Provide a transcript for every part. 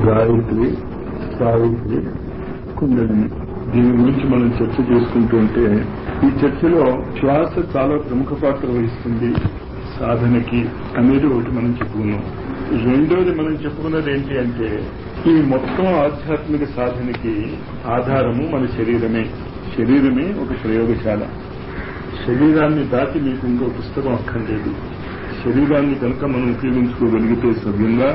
గాయత్రి సావిత్రి కుండలిని దీని గురించి మనం చర్చ చేసుకుంటూ ఉంటే ఈ చర్చలో శ్వాస చాలా ప్రముఖ పాత్ర వహిస్తుంది సాధనకి అనేది ఒకటి మనం చెప్పుకున్నాం రెండోది మనం చెప్పుకున్నది ఏంటి అంటే ఈ మొత్తం ఆధ్యాత్మిక సాధనకి ఆధారము మన శరీరమే శరీరమే ఒక ప్రయోగశాల శరీరాన్ని దాటి మీకు ఇంకో పుస్తకం అక్కర్లేదు శరీరాన్ని కనుక మనం ఉపయోగించుకోగలిగితే సవ్యంగా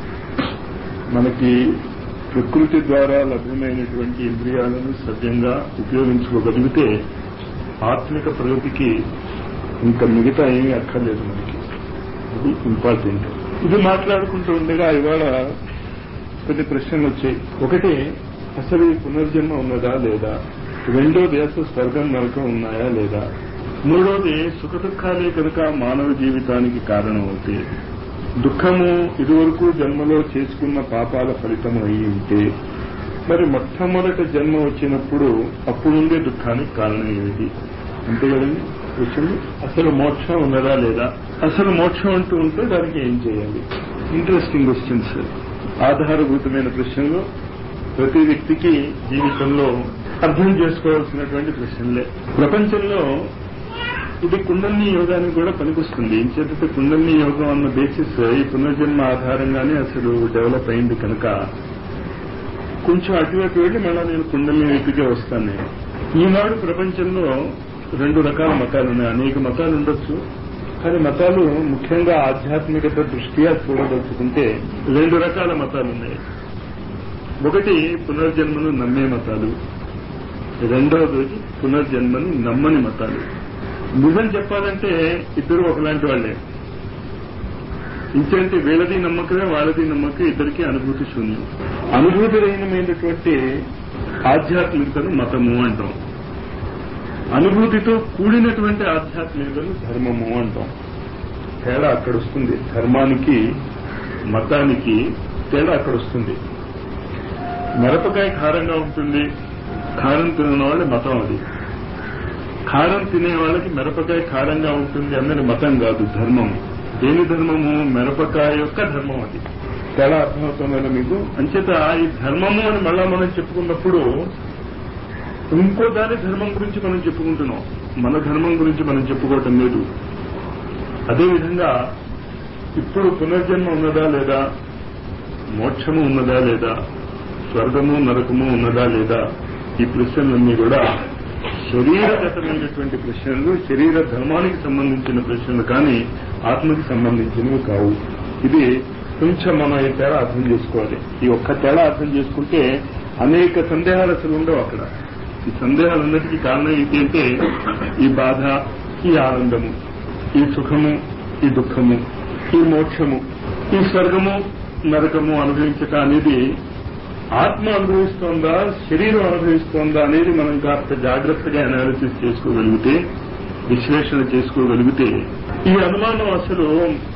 మనకి ప్రకృతి ద్వారా లభ్యమైనటువంటి ఇంద్రియాలను సవ్యంగా ఉపయోగించుకోగలిగితే ఆత్మిక ప్రగతికి ఇంకా మిగతా ఏమీ అక్కర్లేదు మనకి ఇది ఇంపార్టెంట్ ఇది మాట్లాడుకుంటూ ఉండగా ఇవాళ కొన్ని ప్రశ్నలు వచ్చాయి ఒకటి అసలు ఈ పునర్జన్మ ఉన్నదా లేదా రెండోది అసలు స్వర్గం నరకం ఉన్నాయా లేదా మూడోది సుఖ దుఃఖాలే కనుక మానవ జీవితానికి కారణం అవుతాయి దుఃఖము ఇదివరకు జన్మలో చేసుకున్న పాపాల ఫలితము అయి ఉంటే మరి మొట్టమొదట జన్మ వచ్చినప్పుడు అప్పుడుండే దుఃఖానికి కారణం ఏమిటి అంతే కదండి వచ్చింది అసలు మోక్షం ఉన్నదా లేదా అసలు మోక్షం అంటూ ఉంటే దానికి ఏం చేయాలి ఇంట్రెస్టింగ్ క్వశ్చన్స్ ఆధారభూతమైన ప్రశ్నలు ప్రతి వ్యక్తికి జీవితంలో అర్థం చేసుకోవాల్సినటువంటి ప్రశ్నలే ప్రపంచంలో ఇది కుండలిని యోగానికి కూడా పనికొస్తుంది ఏం చేస్తే కుండలిని యోగం అన్న బేసిస్ ఈ పునర్జన్మ ఆధారంగానే అసలు డెవలప్ అయింది కనుక కొంచెం అటువైపు వెళ్ళి మళ్ళా నేను కుండలిని వైపుకే వస్తాను నేను ఈనాడు ప్రపంచంలో రెండు రకాల మతాలు ఉన్నాయి అనేక మతాలు ఉండొచ్చు కానీ మతాలు ముఖ్యంగా ఆధ్యాత్మికత దృష్ట్యా చూడదలుచుకుంటే రెండు రకాల మతాలు ఉన్నాయి ఒకటి పునర్జన్మను నమ్మే మతాలు రెండవది పునర్జన్మను నమ్మని మతాలు నిజం చెప్పాలంటే ఇద్దరు ఒకలాంటి వాళ్లే ఇంకేంటి వీళ్ళది నమ్మకమే వాళ్ళది నమ్మకం ఇద్దరికి అనుభూతి శూన్యం అనుభూతి రహితమైనటువంటి ఆధ్యాత్మికతను మతము అంటాం అనుభూతితో కూడినటువంటి ఆధ్యాత్మికతను ధర్మము అంటాం తేడా అక్కడ వస్తుంది ధర్మానికి మతానికి తేడా అక్కడ వస్తుంది మిరపకాయ కారంగా ఉంటుంది కారం తిన్న వాళ్ళ మతం అది కారం తినే వాళ్ళకి మిరపకాయ కారంగా ఉంటుంది అన్నది మతం కాదు ధర్మం దేని ధర్మము మిరపకాయ యొక్క ధర్మం అది తేడా అర్థమవుతుందా మీకు అంచేత ఈ ధర్మము అని మళ్ళా మనం చెప్పుకున్నప్పుడు ఇంకో దాని ధర్మం గురించి మనం చెప్పుకుంటున్నాం మన ధర్మం గురించి మనం చెప్పుకోవటం లేదు అదేవిధంగా ఇప్పుడు పునర్జన్మ ఉన్నదా లేదా మోక్షము ఉన్నదా లేదా స్వర్గము నరకము ఉన్నదా లేదా ఈ ప్రశ్నలన్నీ కూడా శరీరగతమైనటువంటి ప్రశ్నలు శరీర ధర్మానికి సంబంధించిన ప్రశ్నలు కానీ ఆత్మకి సంబంధించినవి కావు ఇది కొంచెం మనం ఈ తేడా అర్థం చేసుకోవాలి ఈ ఒక్క తేడా అర్థం చేసుకుంటే అనేక సందేహాలు అసలు ఉండవు అక్కడ ఈ సందేహాలన్నిటికీ కారణం ఏంటి అంటే ఈ బాధ ఈ ఆనందము ఈ సుఖము ఈ దుఃఖము ఈ మోక్షము ఈ స్వర్గము నరకము అనుభవించట అనేది ఆత్మ అనుభవిస్తోందా శరీరం అనుభవిస్తోందా అనేది మనం కాస్త జాగ్రత్తగా అనాలిసిస్ చేసుకోగలిగితే విశ్లేషణ చేసుకోగలిగితే ఈ అనుమానం అసలు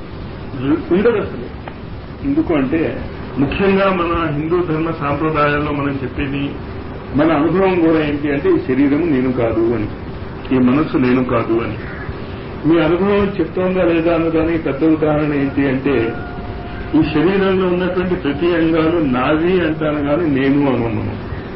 ఉండదు అసలు ఎందుకు అంటే ముఖ్యంగా మన హిందూ ధర్మ సాంప్రదాయాల్లో మనం చెప్పేది మన అనుభవం కూడా ఏంటి అంటే ఈ శరీరము నేను కాదు అని ఈ మనస్సు నేను కాదు అని మీ అనుభవం చెప్తోందా లేదా అన్నదానికి పెద్ద ఉదాహరణ ఏంటి అంటే ఈ శరీరంలో ఉన్నటువంటి ప్రతి అంగాలు నాది అంటాను కానీ నేను అనున్నాను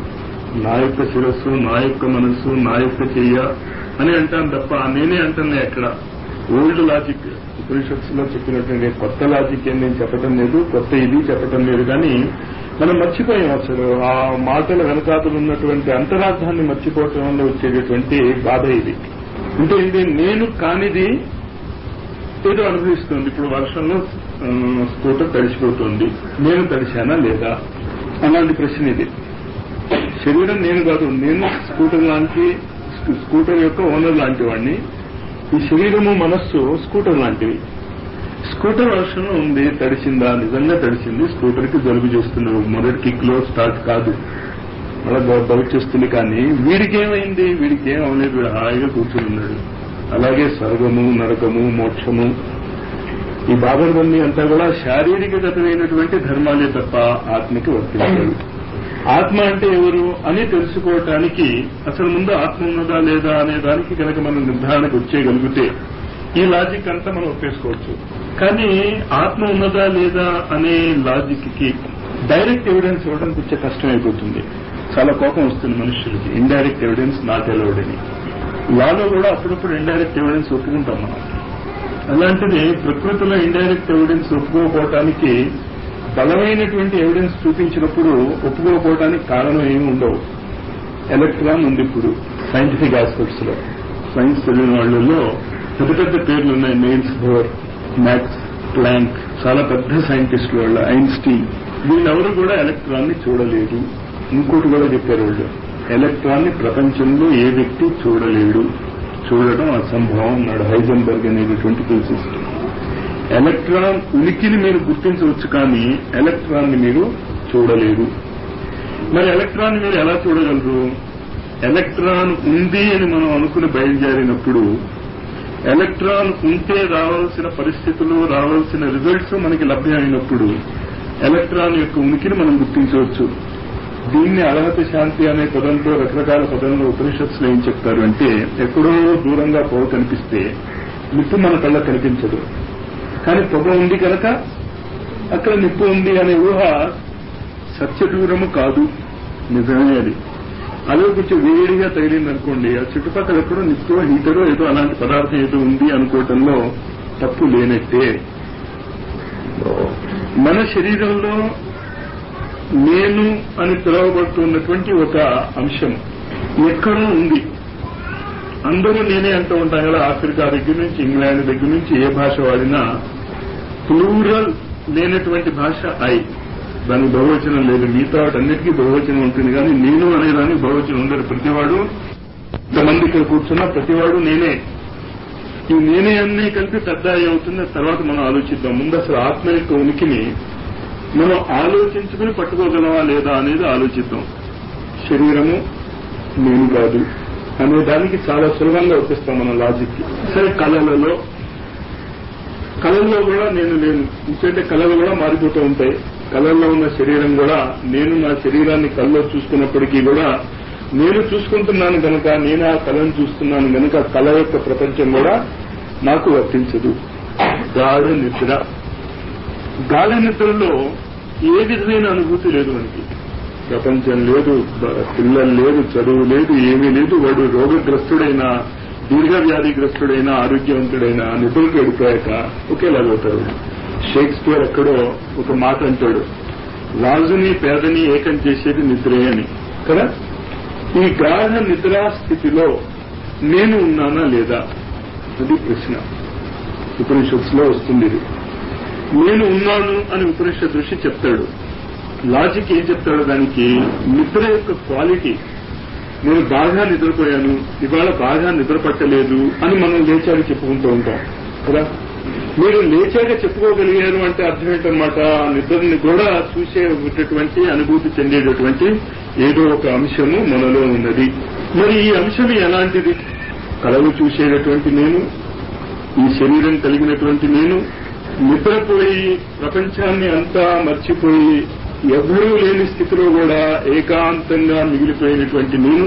నా యొక్క శిరస్సు నా యొక్క మనస్సు నా యొక్క చెయ్య అని అంటాను తప్ప నేనే అంటాను ఎక్కడ ఓల్డ్ లాజిక్ ఉపనిషత్స్ లో చెప్పినటువంటి కొత్త లాజిక్ ఏం నేను చెప్పడం లేదు కొత్త ఇది చెప్పడం లేదు కానీ మనం మర్చిపోయాం అసలు ఆ మాటల వెనకాతలు ఉన్నటువంటి అంతరార్థాన్ని మర్చిపోవటం వల్ల వచ్చేటటువంటి బాధ ఇది అంటే ఇది నేను కానిది ఏదో అనుభవిస్తుంది ఇప్పుడు వర్షంలో స్కూటర్ తడిసిపోతుంది నేను తడిశానా లేదా అలాంటి ప్రశ్న ఇది శరీరం నేను కాదు నేను స్కూటర్ లాంటి స్కూటర్ యొక్క ఓనర్ లాంటి వాడిని ఈ శరీరము మనస్సు స్కూటర్ లాంటివి స్కూటర్ వర్షంలో ఉంది తడిసిందా నిజంగా తడిసింది స్కూటర్ కి జలుబు చేస్తున్నావు మొదటి కిక్ లో స్టార్ట్ కాదు అలా డౌట్ చేస్తుంది కానీ వీడికి ఏమైంది వీడికి ఏం అవలేదు వీడు హాయిగా కూర్చుని ఉన్నాడు అలాగే స్వర్గము నరకము మోక్షము ఈ బాబర్వన్నీ అంతా కూడా శారీరకగతమైనటువంటి ధర్మాలే తప్ప ఆత్మకి వర్తించారు ఆత్మ అంటే ఎవరు అని తెలుసుకోవటానికి అసలు ముందు ఆత్మ ఉన్నదా లేదా అనే దానికి కనుక మనం నిర్ధారణకు వచ్చేయగలిగితే ఈ లాజిక్ అంతా మనం ఒప్పేసుకోవచ్చు కానీ ఆత్మ ఉన్నదా లేదా అనే లాజిక్ కి డైరెక్ట్ ఎవిడెన్స్ ఇవ్వడం కొంచెం కష్టమైపోతుంది చాలా కోపం వస్తుంది మనుషులకి ఇండైరెక్ట్ ఎవిడెన్స్ నాట్ అలౌడ్ అని లాలో కూడా అప్పుడప్పుడు ఇండైరెక్ట్ ఎవిడెన్స్ ఒప్పుకుంటాం మనం అలాంటిది ప్రకృతిలో ఇండైరెక్ట్ ఎవిడెన్స్ ఒప్పుకోకపోవటానికి బలమైనటువంటి ఎవిడెన్స్ చూపించినప్పుడు ఒప్పుకోకపోవటానికి కారణం ఏమి ఉండవు ఎలక్ట్రాన్ ఉంది ఇప్పుడు సైంటిఫిక్ ఆస్పెక్ట్స్ లో సైన్స్ చదివిన వాళ్ళలో పెద్ద పెద్ద పేర్లు ఉన్నాయి నెయిల్స్ బోర్ మ్యాక్స్ ప్లాంక్ చాలా పెద్ద సైంటిస్టులు వాళ్ళు ఐన్స్టీన్ వీళ్ళెవరు కూడా ఎలక్ట్రాన్ ని చూడలేదు ఇంకోటి కూడా చెప్పారు వాళ్ళు ఎలక్ట్రాన్ ని ప్రపంచంలో ఏ వ్యక్తి చూడలేడు చూడడం అసంభవం అన్నాడు హైజన్బర్గ్ అనేటటువంటి ఫిజిసిస్ట్ ఎలక్ట్రాన్ ఉనికిని మీరు గుర్తించవచ్చు కానీ ఎలక్ట్రాన్ ని మీరు చూడలేరు మరి ఎలక్ట్రాన్ మీరు ఎలా చూడగలరు ఎలక్ట్రాన్ ఉంది అని మనం అనుకుని బయలుదేరినప్పుడు ఎలక్ట్రాన్ ఉంటే రావాల్సిన పరిస్థితులు రావాల్సిన రిజల్ట్స్ మనకి లభ్యమైనప్పుడు ఎలక్ట్రాన్ యొక్క ఉనికిని మనం గుర్తించవచ్చు దీన్ని అర్హత శాంతి అనే పదంతో రకరకాల పదంలో ఉపనిషత్తులు ఏం చెప్తారు అంటే ఎక్కడో దూరంగా పొగ కనిపిస్తే నిప్పు మన కళ్ళ కనిపించదు కానీ పొగ ఉంది కనుక అక్కడ నిప్పు ఉంది అనే ఊహ సత్యదూరము కాదు నిజమే అది అదే కొంచెం వేడిగా తగిలింది అనుకోండి ఆ చుట్టుపక్కల ఎక్కడో నిప్పు హీటరో ఏదో అలాంటి పదార్థం ఏదో ఉంది అనుకోవటంలో తప్పు లేనట్టే మన శరీరంలో నేను అని పిలువబడుతున్నటువంటి ఒక అంశం ఎక్కడో ఉంది అందరూ నేనే అంటూ ఉంటాం కదా ఆఫ్రికా దగ్గర నుంచి ఇంగ్లాండ్ దగ్గర నుంచి ఏ భాష వాడినా ప్లూరల్ లేనటువంటి భాష ఐ దానికి బహువచనం లేదు మిగతా వాటన్నిటికీ బహువచనం ఉంటుంది కానీ నేను అనేదానికి బహువచనం ఉండదు ప్రతివాడు ఇంతమంది ఇక్కడ కూర్చున్నా ప్రతివాడు నేనే ఈ నేనే అన్నీ కలిపి పెద్ద అయి అవుతుంది తర్వాత మనం ఆలోచిద్దాం ముందు అసలు ఆత్మ యొక్క ఉనికిని మనం ఆలోచించుకుని పట్టుకోగలమా లేదా అనేది ఆలోచిద్దాం శరీరము నేను కాదు అనే దానికి చాలా సులభంగా వచ్చేస్తాం మన లాజిక్ సరే కళలలో కళల్లో కూడా నేను లేను ఎందుకంటే కళలు కూడా మారిపోతూ ఉంటాయి కళల్లో ఉన్న శరీరం కూడా నేను నా శరీరాన్ని కళ్ళలో చూసుకున్నప్పటికీ కూడా నేను చూసుకుంటున్నాను గనక నేను ఆ కళను చూస్తున్నాను గనక కళ యొక్క ప్రపంచం కూడా నాకు వర్తించదు గాఢ నిద్ర గాఢ నిద్రలో ఏ విధమైన అనుభూతి లేదు మనకి ప్రపంచం లేదు బ- పిల్లలు లేదు చదువు లేదు ఏమీ లేదు వాడు రోగగ్రస్తుడైన దీర్ఘ వ్యాధిగ్రస్తుడైన ఆరోగ్యవంతుడైన నిపుణులకు వెళ్ళిపోయాక ఒకేలాగవుతారు షేక్స్పియర్ ఎక్కడో ఒక మాట అంటాడు రాజుని పేదని ఏకం చేసేది నిద్రే అని కదా ఈ గాఢ నిద్రా స్థితిలో నేను ఉన్నానా లేదా అది ప్రశ్న ఉపనిషత్తులో వస్తుంది ఇది నేను ఉన్నాను అని ఉపనిషత్ ఋషి చెప్తాడు లాజిక్ ఏం చెప్తాడు దానికి నిద్ర యొక్క క్వాలిటీ నేను బాగా నిద్రపోయాను ఇవాళ బాగా నిద్ర పట్టలేదు అని మనం లేచాక చెప్పుకుంటూ ఉంటాం కదా మీరు లేచాక చెప్పుకోగలిగారు అంటే అర్థం ఏంటన్నమాట ఆ నిద్రని కూడా చూసేటటువంటి అనుభూతి చెందేటటువంటి ఏదో ఒక అంశము మనలో ఉన్నది మరి ఈ అంశం ఎలాంటిది కళలు చూసేటటువంటి నేను ఈ శరీరం కలిగినటువంటి నేను నిద్రపోయి ప్రపంచాన్ని అంతా మర్చిపోయి ఎవ్వరూ లేని స్థితిలో కూడా ఏకాంతంగా మిగిలిపోయినటువంటి నేను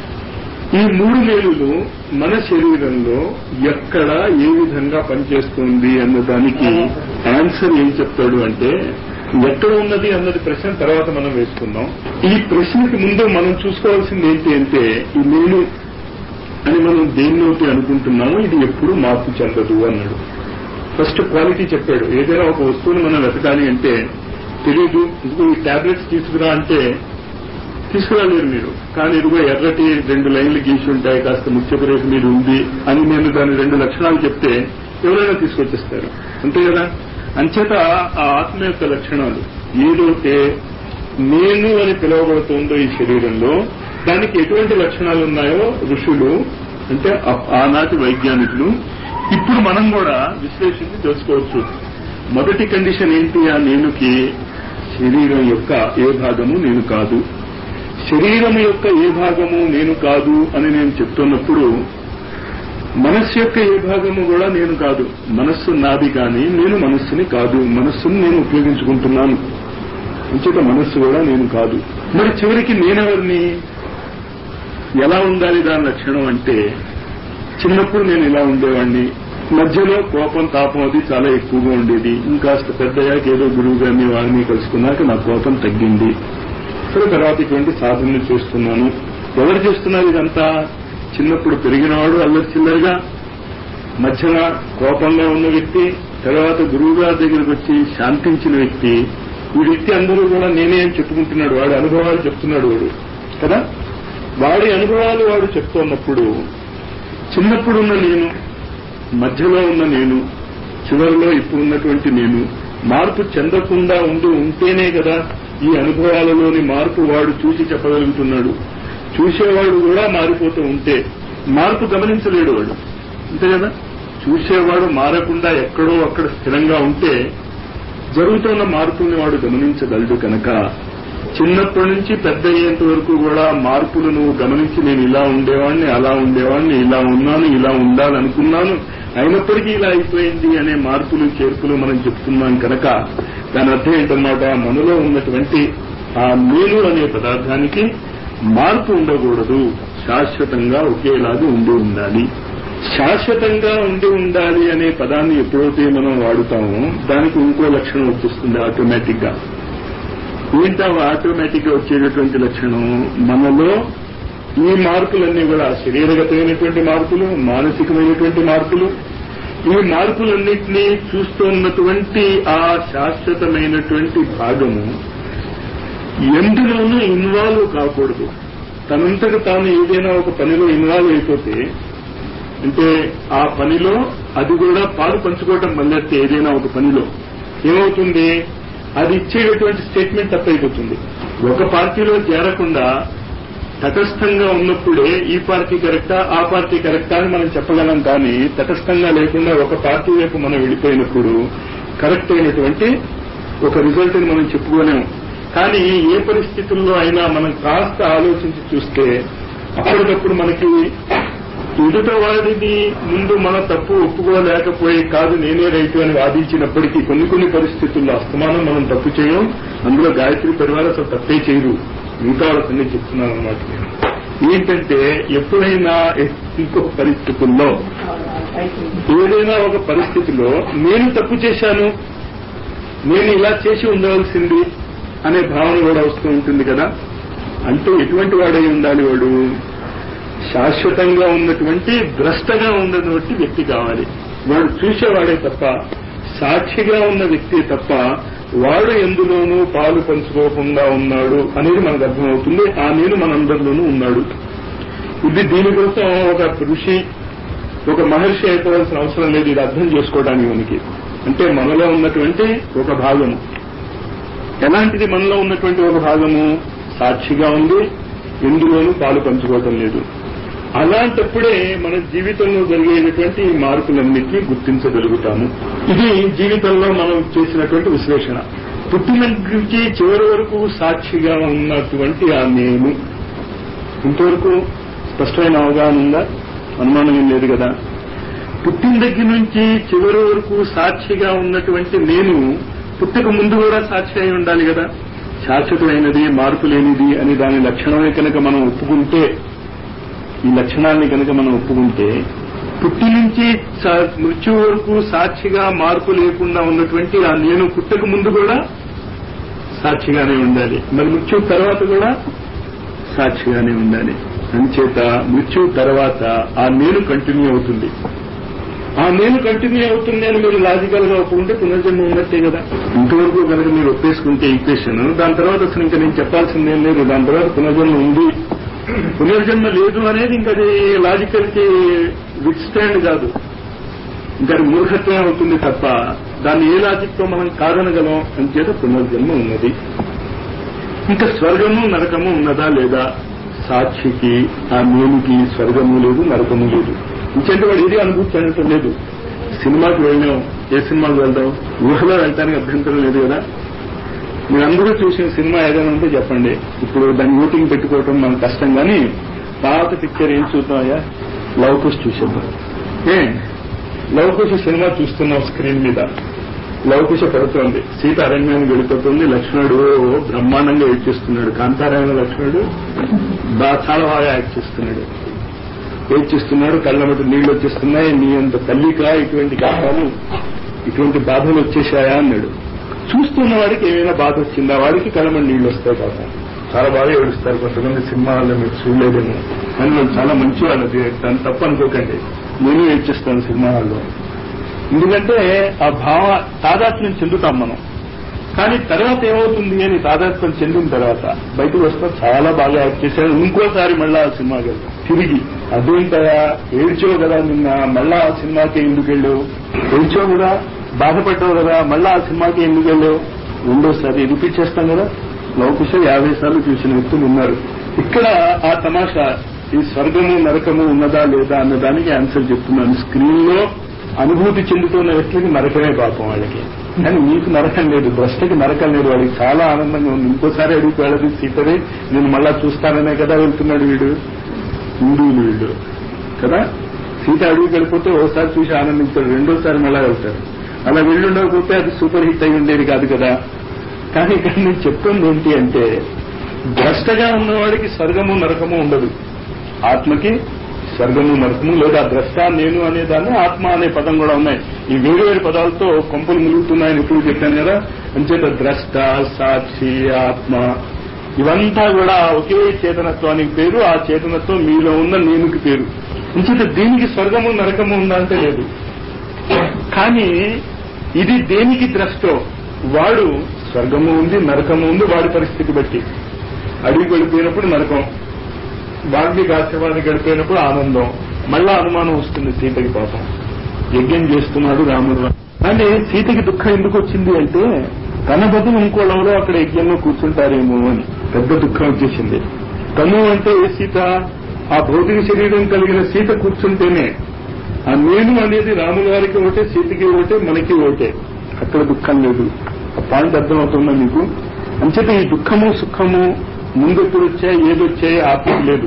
ఈ మూడు నేలులు మన శరీరంలో ఎక్కడ ఏ విధంగా పనిచేస్తుంది అన్న దానికి ఆన్సర్ ఏం చెప్తాడు అంటే ఎక్కడ ఉన్నది అన్నది ప్రశ్న తర్వాత మనం వేసుకుందాం ఈ ప్రశ్నకి ముందు మనం చూసుకోవాల్సింది ఏంటి అంటే ఈ నేను అని మనం దేన్నోటి అనుకుంటున్నామో ఇది ఎప్పుడు మార్పు చెందదు అన్నాడు ఫస్ట్ క్వాలిటీ చెప్పాడు ఏదైనా ఒక వస్తువుని మనం వెతకాలి అంటే తెలియదు ఇదిగో ఈ టాబ్లెట్స్ తీసుకురా అంటే తీసుకురాలేరు మీరు కానీ ఇదిగో ఎర్రటి రెండు లైన్లు గీసి ఉంటాయి కాస్త ముత్యపు రేపు మీద ఉంది అని నేను దాని రెండు లక్షణాలు చెప్తే ఎవరైనా తీసుకొచ్చేస్తారు అంతే కదా అంచేత ఆ ఆత్మ యొక్క లక్షణాలు ఏదైతే నేను అని పిలువబడుతుందో ఈ శరీరంలో దానికి ఎటువంటి లక్షణాలు ఉన్నాయో ఋషులు అంటే ఆ- ఆనాటి వైజ్ఞానికులు ఇప్పుడు మనం కూడా విశ్లేషించి తెలుసుకోవచ్చు మొదటి కండిషన్ ఏంటి ఆ నేనుకి శరీరం యొక్క ఏ భాగము నేను కాదు శరీరం యొక్క ఏ భాగము నేను కాదు అని నేను చెప్తున్నప్పుడు మనస్సు యొక్క ఏ భాగము కూడా నేను కాదు మనస్సు నాది కానీ నేను మనస్సుని కాదు మనస్సుని నేను ఉపయోగించుకుంటున్నాను అంచేత మనస్సు కూడా నేను కాదు మరి చివరికి నేనెవరిని ఎలా ఉండాలి దాని లక్షణం అంటే చిన్నప్పుడు నేను ఇలా ఉండేవాడిని మధ్యలో కోపం తాపం అది చాలా ఎక్కువగా ఉండేది ఇంకాస్త పెద్దయ్యాక ఏదో గురువు గారిని వారిని కలుసుకున్నాక నా కోపం తగ్గింది సరే తర్వాత ఇటువంటి సాధనలు చేస్తున్నాను ఎవరు చేస్తున్నారు ఇదంతా చిన్నప్పుడు పెరిగినవాడు అల్లరి చిల్లరిగా మధ్యన కోపంగా ఉన్న వ్యక్తి తర్వాత గురువు గారి దగ్గరికి వచ్చి శాంతించిన వ్యక్తి ఈ వ్యక్తి అందరూ కూడా నేనే అని చెప్పుకుంటున్నాడు వాడి అనుభవాలు చెప్తున్నాడు వాడు కదా వాడి అనుభవాలు వాడు చెప్తున్నప్పుడు చిన్నప్పుడున్న నేను మధ్యలో ఉన్న నేను చివరిలో ఇప్పుడు ఉన్నటువంటి నేను మార్పు చెందకుండా ఉండి ఉంటేనే కదా ఈ అనుభవాలలోని మార్పు వాడు చూసి చెప్పగలుగుతున్నాడు చూసేవాడు కూడా మారిపోతూ ఉంటే మార్పు గమనించలేడు వాడు అంతే కదా చూసేవాడు మారకుండా ఎక్కడో అక్కడ స్థిరంగా ఉంటే జరుగుతున్న మార్పుల్ని వాడు గమనించగలడు కనుక చిన్నప్పటి నుంచి పెద్ద అయ్యేంత వరకు కూడా మార్పులు నువ్వు గమనించి నేను ఇలా ఉండేవాడిని అలా ఉండేవాడిని ఇలా ఉన్నాను ఇలా ఉండాలనుకున్నాను అయినప్పటికీ ఇలా అయిపోయింది అనే మార్పులు చేర్పులు మనం చెప్తున్నాం కనుక దాని అర్థం ఏంటన్నమాట మనలో ఉన్నటువంటి ఆ నేను అనే పదార్థానికి మార్పు ఉండకూడదు శాశ్వతంగా ఒకేలాగా ఉండి ఉండాలి శాశ్వతంగా ఉండి ఉండాలి అనే పదాన్ని ఎప్పుడైతే మనం వాడుతామో దానికి ఇంకో లక్షణం వచ్చేస్తుంది ఆటోమేటిక్ గా ఏంటా ఆటోమేటిక్ గా వచ్చేటటువంటి లక్షణం మనలో ఈ మార్పులన్నీ కూడా శరీరగతమైనటువంటి మార్పులు మానసికమైనటువంటి మార్పులు ఈ మార్పులన్నింటినీ చూస్తున్నటువంటి ఆ శాశ్వతమైనటువంటి భాగము ఎందులోనూ ఇన్వాల్వ్ కాకూడదు తనంతట తాను ఏదైనా ఒక పనిలో ఇన్వాల్వ్ అయిపోతే అంటే ఆ పనిలో అది కూడా పాలు పంచుకోవటం మొదలెడితే ఏదైనా ఒక పనిలో ఏమవుతుంది అది ఇచ్చేటటువంటి స్టేట్మెంట్ తప్పైపోతుంది ఒక పార్టీలో చేరకుండా తటస్థంగా ఉన్నప్పుడే ఈ పార్టీ కరెక్టా ఆ పార్టీ కరెక్టా అని మనం చెప్పగలం కానీ తటస్థంగా లేకుండా ఒక పార్టీ వైపు మనం వెళ్ళిపోయినప్పుడు కరెక్ట్ అయినటువంటి ఒక రిజల్ట్ ని మనం చెప్పుకోలేము కానీ ఏ పరిస్థితుల్లో అయినా మనం కాస్త ఆలోచించి చూస్తే అప్పటికప్పుడు మనకి ఎదుట వాడిని ముందు మన తప్పు ఒప్పుకోలేకపోయి కాదు నేనే రైతు అని వాదించినప్పటికీ కొన్ని కొన్ని పరిస్థితుల్లో అస్తమానం మనం తప్పు చేయం అందులో గాయత్రి పరివారం అసలు తప్పే చేయరు మిగతా వాళ్ళకన్నీ చెప్తున్నాను అనమాట నేను ఏంటంటే ఎప్పుడైనా ఇంకో పరిస్థితుల్లో ఏదైనా ఒక పరిస్థితిలో నేను తప్పు చేశాను నేను ఇలా చేసి ఉండవలసింది అనే భావన కూడా వస్తూ ఉంటుంది కదా అంటే ఎటువంటి వాడై ఉండాలి వాడు శాశ్వతంగా ఉన్నటువంటి ద్రష్టగా ఉన్నటువంటి వ్యక్తి కావాలి వాడు చూసేవాడే తప్ప సాక్షిగా ఉన్న వ్యక్తి తప్ప వాడు ఎందులోనూ పాలు పంచుకోకుండా ఉన్నాడు అనేది మనకు అర్థమవుతుంది ఆ నేను మనందరిలోనూ ఉన్నాడు ఇది దీనికోసం ఒక ఋషి ఒక మహర్షి అయిపోవాల్సిన అవసరం లేదు ఇది అర్థం చేసుకోవడానికి మనకి అంటే మనలో ఉన్నటువంటి ఒక భాగము ఎలాంటిది మనలో ఉన్నటువంటి ఒక భాగము సాక్షిగా ఉంది ఎందులోనూ పాలు పంచుకోవటం లేదు అలాంటప్పుడే మన జీవితంలో జరిగేటటువంటి ఈ మార్పులన్నింటినీ గుర్తించగలుగుతాము ఇది జీవితంలో మనం చేసినటువంటి విశ్లేషణ పుట్టిన నుంచి చివరి వరకు సాక్షిగా ఉన్నటువంటి ఆ నేను ఇంతవరకు స్పష్టమైన అవగాహన ఉందా అనుమానం ఏం లేదు కదా పుట్టిన దగ్గర నుంచి చివరి వరకు సాక్షిగా ఉన్నటువంటి నేను పుట్టక ముందు కూడా సాక్షి అయి ఉండాలి కదా శాశ్వతమైనది మార్పు లేనిది అని దాని లక్షణమే కనుక మనం ఒప్పుకుంటే ఈ లక్షణాన్ని కనుక మనం ఒప్పుకుంటే పుట్టి నుంచి మృత్యు వరకు సాక్షిగా మార్పు లేకుండా ఉన్నటువంటి ఆ నేను పుట్టక ముందు కూడా సాక్షిగానే ఉండాలి మరి మృత్యు తర్వాత కూడా సాక్షిగానే ఉండాలి అందుచేత మృత్యు తర్వాత ఆ నేను కంటిన్యూ అవుతుంది ఆ నేను కంటిన్యూ అవుతుంది అని మీరు లాజికల్ గా ఒప్పుకుంటే పునర్జన్మ ఉన్నట్టే కదా ఇంతవరకు కనుక మీరు ఒప్పేసుకుంటే ఈక్వేషన్ దాని తర్వాత అసలు ఇంకా నేను చెప్పాల్సిందేం లేదు దాని తర్వాత పునర్జన్మ ఉంది పునర్జన్మ లేదు అనేది ఇంకా అది లాజికల్ కి విత్ స్టాండ్ కాదు ఇంకా అది మూర్ఖత్వమే అవుతుంది తప్ప దాన్ని ఏ లాజిక్ తో మనం కాదనగలం అంచేత పునర్జన్మ ఉన్నది ఇంకా స్వర్గము నరకము ఉన్నదా లేదా సాక్షికి ఆ నేనుకి స్వర్గము లేదు నరకము లేదు ఇంకంటే వాడు ఏది అనుభూతి చెందటం లేదు సినిమాకి వెళ్ళాం ఏ సినిమాకి వెళ్దాం ఊహలో వెళ్ళటానికి అభ్యంతరం లేదు కదా మీరందరూ చూసిన సినిమా ఏదైనా ఉంటే చెప్పండి ఇప్పుడు దాన్ని ఓటింగ్ పెట్టుకోవటం మనకు కష్టం కానీ పాత పిక్చర్ ఏం చూద్దామయ్యా లవ్ కుష్ చూసేద్దాం ఏ లవ్ కుష్ సినిమా చూస్తున్నాం స్క్రీన్ మీద లవ్ కుష పడుతోంది సీత అరణ్యానికి వెళ్ళిపోతుంది లక్ష్మణుడు బ్రహ్మాండంగా యాక్ట్ చేస్తున్నాడు కాంతారాయణ లక్ష్మణుడు బా చాలా బాగా యాక్ట్ చేస్తున్నాడు ఏడ్చిస్తున్నాడు కళ్ళమటి నీళ్లు వచ్చేస్తున్నాయి నీ అంత తల్లికా ఇటువంటి కష్టాలు ఇటువంటి బాధలు వచ్చేసాయా అన్నాడు చూస్తున్న వాడికి ఏమైనా బాధ వచ్చిందా వాడికి కళ్ళమటి నీళ్లు వస్తాయి కాక చాలా బాగా ఏడుస్తారు కొంతమంది సినిమాల్లో మీరు చూడలేదేమో కానీ వాళ్ళు చాలా మంచి వాళ్ళది దాన్ని తప్ప అనుకోకండి నేను ఏడ్చిస్తాను సినిమా హాల్లో ఎందుకంటే ఆ భావ తాదాత్మ్యం చెందుతాం మనం కానీ తర్వాత ఏమవుతుంది అని తాదాత్మ్యం చెందిన తర్వాత బయటకు వస్తా చాలా బాగా యాక్ట్ చేశాడు ఇంకోసారి మళ్ళా ఆ సినిమాకి వెళ్తాం తిరిగి అదేంటయా ఏడ్చావు కదా నిన్న మళ్ళా ఆ సినిమాకి ఎందుకు వెళ్ళావు ఏడ్చావు కదా బాధపడ్డావు కదా మళ్ళా ఆ సినిమాకి ఎందుకు వెళ్ళావు రెండోసారి రిపీట్ చేస్తాం కదా లౌకుశ యాభై సార్లు చూసిన వ్యక్తులు ఉన్నారు ఇక్కడ ఆ తమాషా ఈ స్వర్గము నరకము ఉన్నదా లేదా అన్న దానికి ఆన్సర్ చెప్తున్నాను స్క్రీన్ లో అనుభూతి చెందుతున్న వ్యక్తులకి నరకమే పాపం వాళ్ళకి కానీ నీకు నరకం లేదు భ్రష్టకి నరకం లేదు వాడికి చాలా ఆనందంగా ఉంది ఇంకోసారి అడిగి వెళ్ళదు సీతని నేను మళ్ళా చూస్తాననే కదా వెళ్తున్నాడు వీడు హిందువులు వీడు కదా సీత అడిగి వెళ్ళిపోతే ఓసారి చూసి ఆనందించాడు రెండోసారి మళ్ళా వెళ్తాడు అలా వెళ్ళుండకపోతే అది సూపర్ హిట్ అయి ఉండేది కాదు కదా కానీ ఇక్కడ నేను చెప్తుంది ఏంటి అంటే భ్రష్టగా ఉన్నవాడికి స్వర్గము నరకము ఉండదు ఆత్మకి స్వర్గము నరకము లేదా ద్రష్ట నేను అనే దాన్ని ఆత్మ అనే పదం కూడా ఉన్నాయి ఈ వేరు వేరు పదాలతో కొంపలు ములుగుతున్నాయని ఇప్పుడు చెప్పాను కదా అంచేత ద్రష్ట సాక్షి ఆత్మ ఇవంతా కూడా ఒకే చేతనత్వానికి పేరు ఆ చేతనత్వం మీలో ఉన్న నేనుకి పేరు అంచేత దీనికి స్వర్గము నరకము ఉందా అంటే లేదు కానీ ఇది దేనికి ద్రష్టో వాడు స్వర్గము ఉంది నరకము ఉంది వాడి పరిస్థితి బట్టి అడిగి వెళ్ళిపోయినప్పుడు నరకం వాడిని కాసేవాడిని గడిపోయినప్పుడు ఆనందం మళ్ళా అనుమానం వస్తుంది సీతకి పాపం యజ్ఞం చేస్తున్నాడు రాముడు అంటే సీతకి దుఃఖం ఎందుకు వచ్చింది అంటే తన బదులు ఇంకోళ్ళెవరో అక్కడ యజ్ఞంలో కూర్చుంటారేమో అని పెద్ద దుఃఖం వచ్చేసింది తను అంటే ఏ సీత ఆ భౌతిక శరీరం కలిగిన సీత కూర్చుంటేనే ఆ నేను అనేది రాముల గారికి ఒకటే సీతకి ఒకటే మనకి ఒకటే అక్కడ దుఃఖం లేదు ఆ పాయింట్ అర్థమవుతుందా మీకు అంచేత ఈ దుఃఖము సుఖము ముందెప్పుడు వచ్చాయి ఏదొచ్చాయి ఆత్మకు లేదు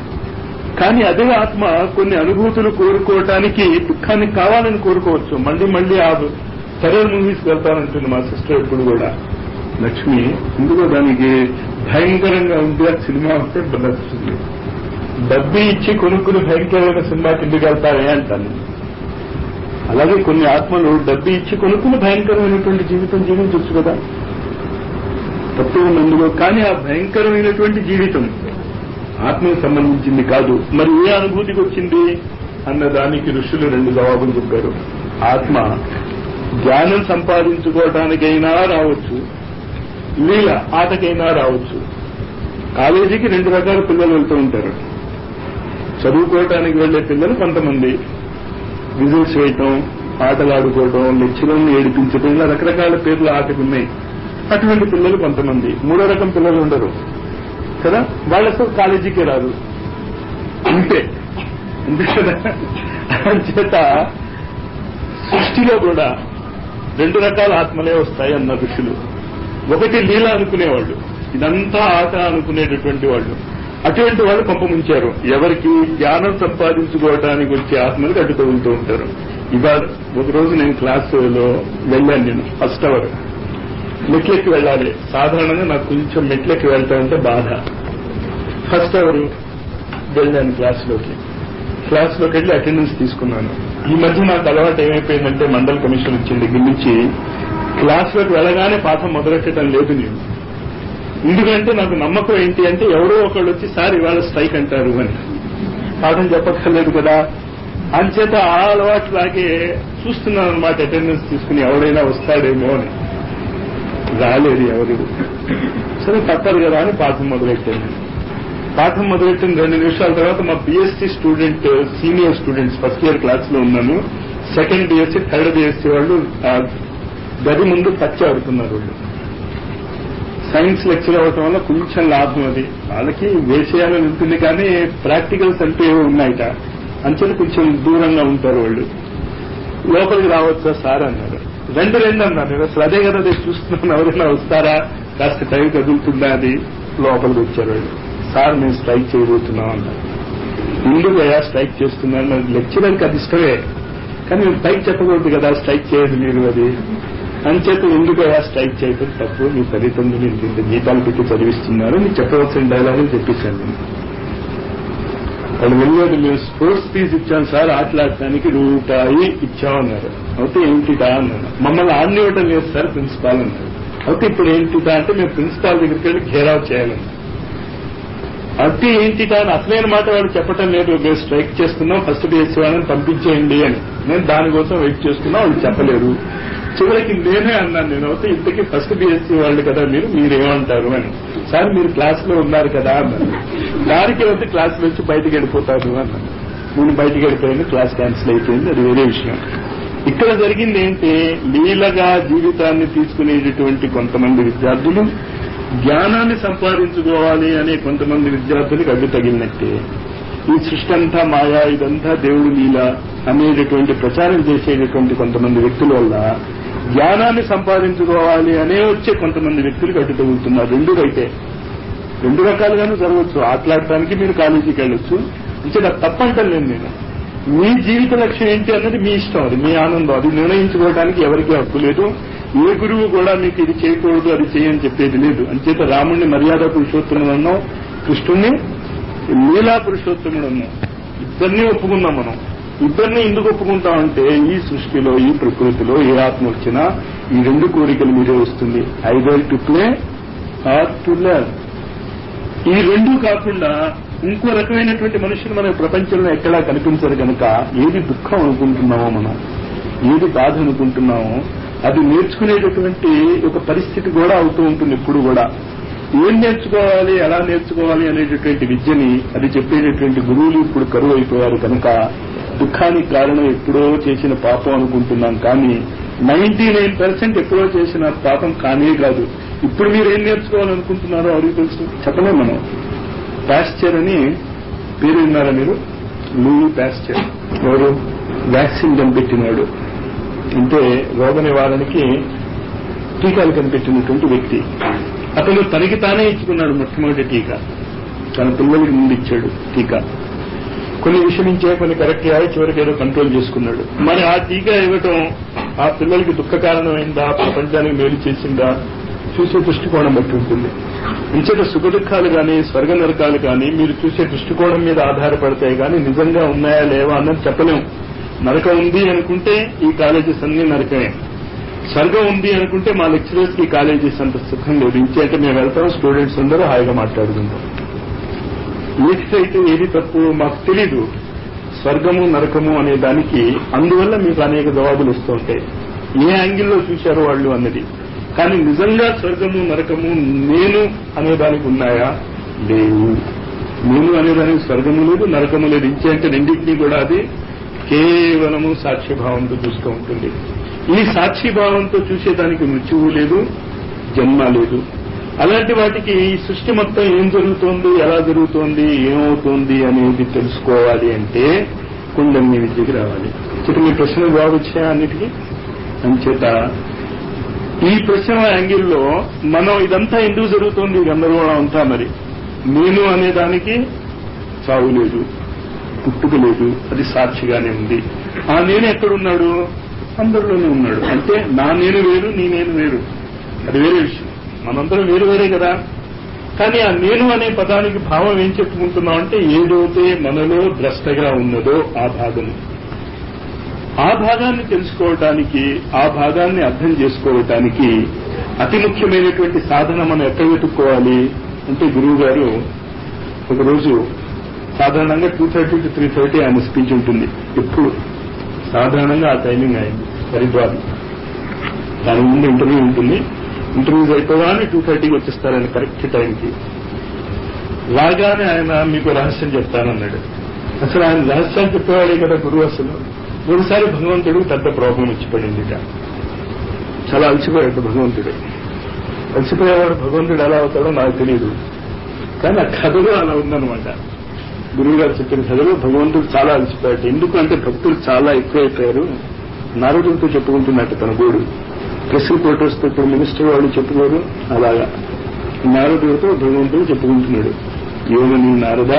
కానీ అదే ఆత్మ కొన్ని అనుభూతులు కోరుకోవటానికి దుఃఖాన్ని కావాలని కోరుకోవచ్చు మళ్ళీ మళ్ళీ ఆ టెర్రర్ మూవీస్కి వెళ్తానంటుంది మా సిస్టర్ ఎప్పుడు కూడా లక్ష్మి ఎందుకో దానికి భయంకరంగా ఉంది ఆ సినిమా ఉంటే నచ్చుతుంది డబ్బు ఇచ్చి కొనుక్కుని భయంకరమైన సినిమాకి ఎందుకు వెళ్తారే అంటాను అలాగే కొన్ని ఆత్మలు డబ్బు ఇచ్చి కొనుక్కుని భయంకరమైనటువంటి జీవితం జీవించవచ్చు కదా తప్పు ఉన్నందులో కానీ ఆ భయంకరమైనటువంటి జీవితం ఆత్మకు సంబంధించింది కాదు మరి ఏ అనుభూతికి వచ్చింది అన్న దానికి ఋషులు రెండు జవాబులు చెప్పారు ఆత్మ జ్ఞానం సంపాదించుకోవటానికైనా రావచ్చు లీల ఆటకైనా రావచ్చు కాలేజీకి రెండు రకాల పిల్లలు వెళ్తూ ఉంటారు చదువుకోవటానికి వెళ్లే పిల్లలు కొంతమంది విజిల్స్ వేయటం ఆటలాడుకోవటం లెక్చరర్ని ఏడిపించడం ఇలా రకరకాల పేర్లు ఆటకు ఉన్నాయి అటువంటి పిల్లలు కొంతమంది మూడో రకం పిల్లలు ఉండరు కదా వాళ్ళు అసలు కాలేజీకి రాదు అంతే అంతే కదా చేత సృష్టిలో కూడా రెండు రకాల ఆత్మలే వస్తాయి అన్న ఋషులు ఒకటి లీల అనుకునేవాళ్ళు ఇదంతా ఆట అనుకునేటటువంటి వాళ్ళు అటువంటి వాళ్ళు పంపముంచారు ఎవరికి జ్ఞానం సంపాదించుకోవడానికి వచ్చే ఆత్మలకు అడ్డు తగులుతూ ఉంటారు ఇవాళ ఒకరోజు నేను క్లాసులో వెళ్ళాను నేను ఫస్ట్ అవర్ మెట్లెక్కి వెళ్ళాలి సాధారణంగా నాకు కొంచెం మెట్లెక్కి వెళ్తానంటే బాధ ఫస్ట్ అవర్ వెళ్ళాను క్లాస్లోకి క్లాస్లోకి వెళ్ళి అటెండెన్స్ తీసుకున్నాను ఈ మధ్య నాకు అలవాటు ఏమైపోయిందంటే మండల కమిషన్ వచ్చిన దగ్గర నుంచి క్లాస్లోకి వెళ్ళగానే పాఠం మొదలెట్టడం లేదు నేను ఎందుకంటే నాకు నమ్మకం ఏంటి అంటే ఎవరో ఒకళ్ళు వచ్చి సార్ ఇవాళ స్ట్రైక్ అంటారు అని పాఠం చెప్పక్కర్లేదు కదా అంచేత ఆ అలవాటు లాగే చూస్తున్నాను అనమాట అటెండెన్స్ తీసుకుని ఎవరైనా వస్తాడేమో అని రాలేదు ఎవరు సరే తప్పదు కదా అని పాఠం మొదలెట్టాను పాఠం మొదలెట్టిన రెండు నిమిషాల తర్వాత మా BSc student senior students first year class లో ఉన్నాను సెకండ్ బిఎస్సీ థర్డ్ బిఎస్సీ వాళ్ళు ఆ గది ముందు టచ్ ఆడుతున్నారు వాళ్ళు సైన్స్ లెక్చర్ అవటం వల్ల కొంచెం లాభం అది వాళ్ళకి వేసేయాలని ఉంటుంది కానీ ప్రాక్టికల్స్ అంటే ఏవో ఉన్నాయట అంచెలు కొంచెం దూరంగా ఉంటారు వాళ్ళు లోపలికి రావచ్చా సార్ అన్నారు రెండు రెండు అన్నారు నేను అసలు అదే కదా నేను చూస్తున్నాను ఎవరైనా వస్తారా కాస్త టైం కదులుతుందా అది లోపలికి వచ్చారు వాళ్ళు సార్ మేము స్ట్రైక్ చేయబోతున్నాం అన్నారు ఎందుకు అయ్యా స్ట్రైక్ చేస్తున్నాను లెక్చరర్కి అది ఇష్టమే కానీ మేము పైకి చెప్పకూడదు కదా స్ట్రైక్ చేయదు మీరు అది అంచేత ఎందుకు అయ్యా స్ట్రైక్ చేయటం తప్పు మీ తల్లిదండ్రులు ఇంత జీతాలు పెట్టి చదివిస్తున్నారు మీరు చెప్పవలసిన డైలాగులు చెప్పించాను నేను వాళ్ళు వెళ్ళేది మేము స్పోర్ట్స్ ఫీజు ఇచ్చాం సార్ ఆటలాడటానికి రూపాయి ఇచ్చామన్నారు అయితే ఏంటిటా అన్నారు మమ్మల్ని ఆడినివ్వటం లేదు సార్ ప్రిన్సిపాల్ అన్నారు అయితే ఇప్పుడు ఏంటిటా అంటే మేము ప్రిన్సిపాల్ దగ్గరికి వెళ్ళి ఘేరావ్ చేయాలన్నారు అంటే ఏంటిటా అని అసలైన మాట వాళ్ళు చెప్పటం లేదు మేము స్ట్రైక్ చేస్తున్నాం ఫస్ట్ బీఎస్సీ వాళ్ళని పంపించేయండి అని నేను దానికోసం వెయిట్ చేస్తున్నా వాళ్ళు చెప్పలేరు చివరికి నేనే అన్నాను నేను అయితే ఇంతకీ ఫస్ట్ బీఎస్సీ వాళ్ళు కదా మీరు మీరేమంటారు అని సార్ మీరు క్లాస్ లో ఉన్నారు కదా అన్నారు దానికి అయితే క్లాస్ నుంచి బయటికి వెళ్ళిపోతారు అన్నాను నేను బయటికి వెళ్ళిపోయింది క్లాస్ క్యాన్సిల్ అయిపోయింది అది వేరే విషయం ఇక్కడ జరిగింది ఏంటి లీలగా జీవితాన్ని తీసుకునేటటువంటి కొంతమంది విద్యార్థులు జ్ఞానాన్ని సంపాదించుకోవాలి అనే కొంతమంది విద్యార్థులకు అడ్డు తగిలినట్టే ఈ సృష్టి అంతా మాయా ఇదంతా దేవుడి లీల అనేటటువంటి ప్రచారం చేసేటటువంటి కొంతమంది వ్యక్తుల వల్ల జ్ఞానాన్ని సంపాదించుకోవాలి అనే వచ్చే కొంతమంది వ్యక్తులకు అడ్డు తగులుతున్నారు రెండు అయితే రెండు రకాలుగానూ జరగవచ్చు ఆటలాడటానికి మీరు కాలేజీకి వెళ్ళొచ్చు ఇంకా తప్పంటలేను నేను మీ జీవిత లక్ష్యం ఏంటి అన్నది మీ ఇష్టం అది మీ ఆనందం అది నిర్ణయించుకోవడానికి ఎవరికీ హక్కు లేదు ఏ గురువు కూడా మీకు ఇది చేయకూడదు అది చేయని చెప్పేది లేదు అంచేత రాముడిని మర్యాద పురుషోత్తముడు అన్నాం కృష్ణుణ్ణి లీలా పురుషోత్తముడు అన్నాం ఇద్దరిని ఒప్పుకుందాం మనం ఇద్దరిని ఎందుకు ఒప్పుకుంటామంటే ఈ సృష్టిలో ఈ ప్రకృతిలో ఏ ఆత్మ వచ్చినా ఈ రెండు కోరికలు మీరే వస్తుంది either to play or to learn ఈ రెండు కాకుండా ఇంకో రకమైనటువంటి మనుషులు మన ప్రపంచంలో ఎక్కడా కనిపించరు కనుక ఏది దుఃఖం అనుకుంటున్నామో మనం ఏది బాధ అనుకుంటున్నామో అది నేర్చుకునేటటువంటి ఒక పరిస్థితి కూడా అవుతూ ఉంటుంది ఇప్పుడు కూడా ఏం నేర్చుకోవాలి ఎలా నేర్చుకోవాలి అనేటటువంటి విద్యని అది చెప్పేటటువంటి గురువులు ఇప్పుడు కరువు అయిపోయారు కనుక దుఃఖానికి కారణం ఎప్పుడో చేసిన పాపం అనుకుంటున్నాం కానీ నైన్టీ నైన్ పర్సెంట్ ఎప్పుడో చేసిన పాపం కానే కాదు ఇప్పుడు మీరు ఏం నేర్చుకోవాలనుకుంటున్నారో అడిగి తెలుసు చెప్పలేం మనం పాస్చర్ అని పేరు విన్నారా మీరు లూయి పాస్చర్ ఎవరు వ్యాక్సిన్ కనిపెట్టినాడు అంటే రోగ నివారణకి టీకాలు కనిపెట్టినటువంటి వ్యక్తి అతను తనకి తానే ఇచ్చుకున్నాడు మొట్టమొదటి టీకా తన పిల్లలకి ముందు ఇచ్చాడు టీకా కొన్ని విషమించే కొన్ని కరెక్ట్ అయ్యాయి చివరికి ఏదో కంట్రోల్ చేసుకున్నాడు మరి ఆ టీకా ఇవ్వటం ఆ పిల్లలకి దుఃఖ కారణమైందా ప్రపంచానికి మేలు చేసిందా చూసే దృష్టికోణం బట్టి ఉంటుంది ఇంచేత సుఖ దుఃఖాలు కానీ స్వర్గ నరకాలు కానీ మీరు చూసే దృష్టికోణం మీద ఆధారపడతాయి కానీ నిజంగా ఉన్నాయా లేవా అన్నది చెప్పలేం నరకం ఉంది అనుకుంటే ఈ కాలేజెస్ అన్ని నరకమే స్వర్గం ఉంది అనుకుంటే మా లెక్చరర్స్ కి కాలేజెస్ అంత సుఖం లేదు ఇంచేత మేము వెళ్తాం స్టూడెంట్స్ అందరూ హాయిగా మాట్లాడుకుంటాం ఏదైతే ఏది తప్పు మాకు తెలీదు స్వర్గము నరకము అనే దానికి అందువల్ల మీకు అనేక జవాబులు వస్తూ ఉంటాయి ఏ యాంగిల్లో చూశారో వాళ్ళు అన్నది కానీ నిజంగా స్వర్గము నరకము నేను అనేదానికి ఉన్నాయా లేవు నేను అనేదానికి స్వర్గము లేదు నరకము లేదు ఇంచేంటే రెండింటినీ కూడా అది కేవలము సాక్షిభావంతో చూస్తూ ఉంటుంది ఈ సాక్షిభావంతో చూసేదానికి మృత్యువు లేదు జన్మ లేదు అలాంటి వాటికి ఈ సృష్టి మొత్తం ఏం జరుగుతోంది ఎలా జరుగుతోంది ఏమవుతోంది అనేది తెలుసుకోవాలి అంటే కుండలిని విద్యకి రావాలి చిట మీ ప్రశ్న జవాబు వచ్చాయా అన్నిటికీ అంచేత ఈ ప్రశ్న యాంగిల్లో మనం ఇదంతా ఎందుకు జరుగుతోంది ఈ గందరగోళం అంతా మరి నేను అనే దానికి చావు లేదు పుట్టుక లేదు అది సాక్షిగానే ఉంది ఆ నేను ఎక్కడున్నాడు అందరిలోనే ఉన్నాడు అంటే నా నేను వేరు నీ నేను వేరు అది వేరే విషయం మనందరం వేరు వేరే కదా కానీ ఆ నేను అనే పదానికి భావం ఏం చెప్పుకుంటున్నాం అంటే ఏదైతే మనలో ద్రష్టగా ఉన్నదో ఆ భాగము ఆ భాగాన్ని తెలుసుకోవటానికి ఆ భాగాన్ని అర్థం చేసుకోవటానికి అతి ముఖ్యమైనటువంటి సాధన మనం ఎక్కడ వెతుక్కోవాలి అంటే గురువు గారు ఒకరోజు సాధారణంగా two thirty to three thirty ఆయన స్పీచ్ ఉంటుంది ఎప్పుడు సాధారణంగా ఆ టైమింగ్ అయింది హరిద్వార్ దాని ముందు ఇంటర్వ్యూ ఉంటుంది ఇంటర్వ్యూస్ అయిపోగానే టూ థర్టీకి వచ్చేస్తారు ఆయన కరెక్ట్ టైంకి రాగానే ఆయన మీకు రహస్యం చెప్తానన్నాడు అసలు ఆయన రహస్యాలు చెప్పేవాడే కదా గురువు అసలు ఒకసారి భగవంతుడు పెద్ద ప్రాబ్లం వచ్చి పడింది ఇక. చాలా అలసిపోయాడు భగవంతుడు అలసిపోయేవాడు భగవంతుడు ఎలా అవుతాడో నాకు తెలియదు కానీ ఆ కథలో అలా ఉందన్నమాట గురువు గారు చెప్పిన కథలో భగవంతుడు చాలా అలసిపోయాడు ఎందుకంటే భక్తులు చాలా ఎక్కువైపోయారు నారదుడితో చెప్పుకుంటున్నట్టు తన గోడు ప్రెస్ రిపోర్టర్స్ తో ఇప్పుడు మినిస్టర్ వాళ్ళు చెప్పుకోరు అలాగా నారదుడితో భగవంతుడు చెప్పుకుంటున్నాడు యోగని నారద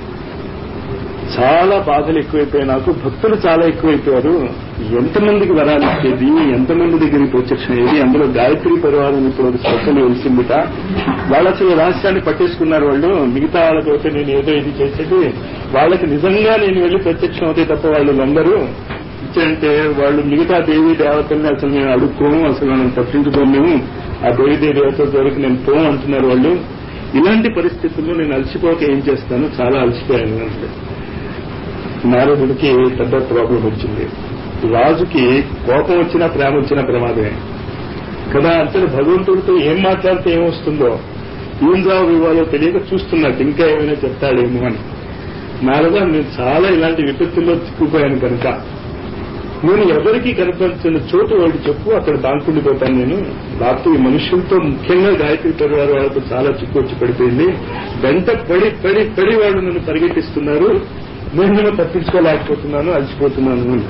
చాలా బాధలు ఎక్కువైపోయాయి నాకు భక్తులు చాలా ఎక్కువైపోయారు ఎంతమందికి వరాలు ఇచ్చేది ఎంతమంది దగ్గరికి ప్రత్యక్షమయ్యేది అందులో గాయత్రి పరివారం ఇప్పుడు ఒక స్పెషల్ వెలిసిందిట వాళ్ళు అసలు రహస్యాన్ని పట్టేసుకున్నారు వాళ్ళు మిగతా వాళ్ళతోటి నేను ఏదో ఇది చేసేది వాళ్ళకి నిజంగా నేను వెళ్ళి ప్రత్యక్షం అవుతాయి తప్ప వాళ్ళు లొంగరు అంటే వాళ్ళు మిగతా దేవి దేవతల్ని అసలు నేను అడుక్కోము అసలు మనం తప్పించుకోము మేము ఆ దేవి దేవతల దగ్గరికి నేను పోము అంటున్నారు వాళ్ళు ఇలాంటి పరిస్థితుల్లో నేను అలసిపోక ఏం చేస్తాను చాలా అలసిపోయాను అంటే నారదుడికి పెద్ద ప్రాబ్లం వచ్చింది రాజుకి కోపం వచ్చినా ప్రేమ వచ్చినా ప్రమాదమే కదా అంటే భగవంతుడితో ఏం మాట్లాడితే ఏమొస్తుందో ఏం జవాబు ఇవ్వాలో తెలియక చూస్తున్నట్టు ఇంకా ఏమైనా చెప్తాడేమో అని నారద నేను చాలా ఇలాంటి విపత్తుల్లో చిక్కుపోయాను కనుక నేను ఎవరికి కనపరిచిన చోటు వాడు చెప్పు అక్కడ దాంకుండిపోతాను నేను రాత్రి ఈ మనుషులతో ముఖ్యంగా గాయత్రి పరివారు వాళ్ళకు చాలా చిక్కు వచ్చి పడిపోయింది వెంట పడి పడి పడి వాళ్ళు నన్ను పరిగెట్టిస్తున్నారు నేను తప్పించుకోలేకపోతున్నాను అలసిపోతున్నాను అని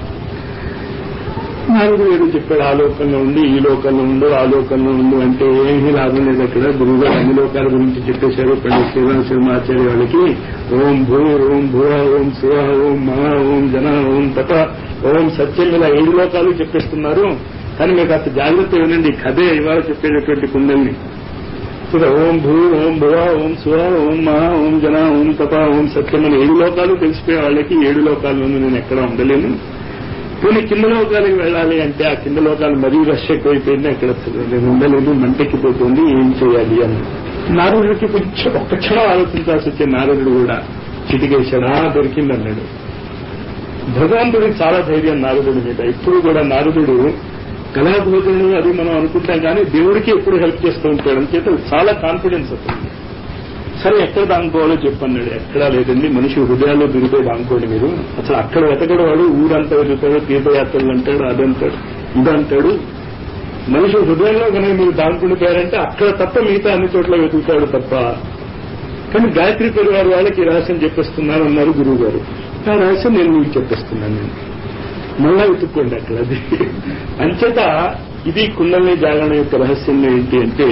నాలుగు ఏడు చెప్పాడు ఆ లోకంలో ఉండి ఈ లోకంలో ఉండు ఆ లోకంలో ఉండు అంటే ఏమీ లాభం లేదు అక్కడ గురువుగారు అన్ని లోకాల గురించి చెప్పేశారు పండిత శ్రీరామ శర్మాచార్య వాళ్ళకి ఓం భూ ఓం భువ ఓం శివ ఓం మహా ఓం జన ఓం తప ఓం సత్యం ఇలా ఏడు లోకాలు చెప్పేస్తున్నారు కానీ మీకు కాస్త జాగ్రత్త వినండి ఈ కథే ఇవాళ చెప్పేటటువంటి కుండల్ని చూడ ఓం భూ ఓం భువ ఓం శివ ఓం మహా ఓం జన ఓం తప ఓం సత్యం అని ఏడు లోకాలు తెలిసిపోయే వాళ్ళకి ఏడు లోకాల్లోనూ నేను ఎక్కడ ఉండలేను పోనీ కింద లోకాలకు వెళ్ళాలి అంటే ఆ కింద లోకాలు మరీ రష్ ఎక్కువైపోయింది అక్కడ నేను ఉండలేదు మంటెక్కిపోతుంది ఏం చేయాలి అని నారదుడికి కొంచెం ఒక్క క్షణం ఆలోచించాల్సి వచ్చే నారదుడు కూడా చిటికేశాడా దొరికిందన్నాడు భగవంతుడికి చాలా ధైర్యం నారదుడి మీద ఇప్పుడు కూడా నారదుడు కళాభోజనం అది మనం అనుకుంటాం కానీ దేవుడికి ఎప్పుడు హెల్ప్ చేస్తూ ఉంటాడు అంచేత చాలా కాన్ఫిడెన్స్ వస్తుంది సరే ఎక్కడ దానుకోవాలో చెప్పన్నాడు ఎక్కడా లేదండి మనిషి హృదయాల్లో దిగిపోయి దానుకోండి మీరు అసలు అక్కడ వెతకడు వాడు ఊరంతా వెతుకుతాడు తీర్థయాత్రలు అంటాడు అదంటాడు ఇదంటాడు మనిషి హృదయంలో కనుక మీరు దానుకుండిపోయారంటే అక్కడ తప్ప మిగతా అన్ని చోట్ల వెతుకుతాడు తప్ప కానీ గాయత్రి పరివారు వాళ్ళకి ఈ రహస్యం చెప్పేస్తున్నాను అన్నారు గురువు గారు ఆ రహస్యం నేను మీకు చెప్పేస్తున్నాను నేను మళ్ళా వెతుక్కోండి అక్కడ అది అంచేత ఇది కుండలి జాగరణ యొక్క రహస్యం ఏంటి అంటే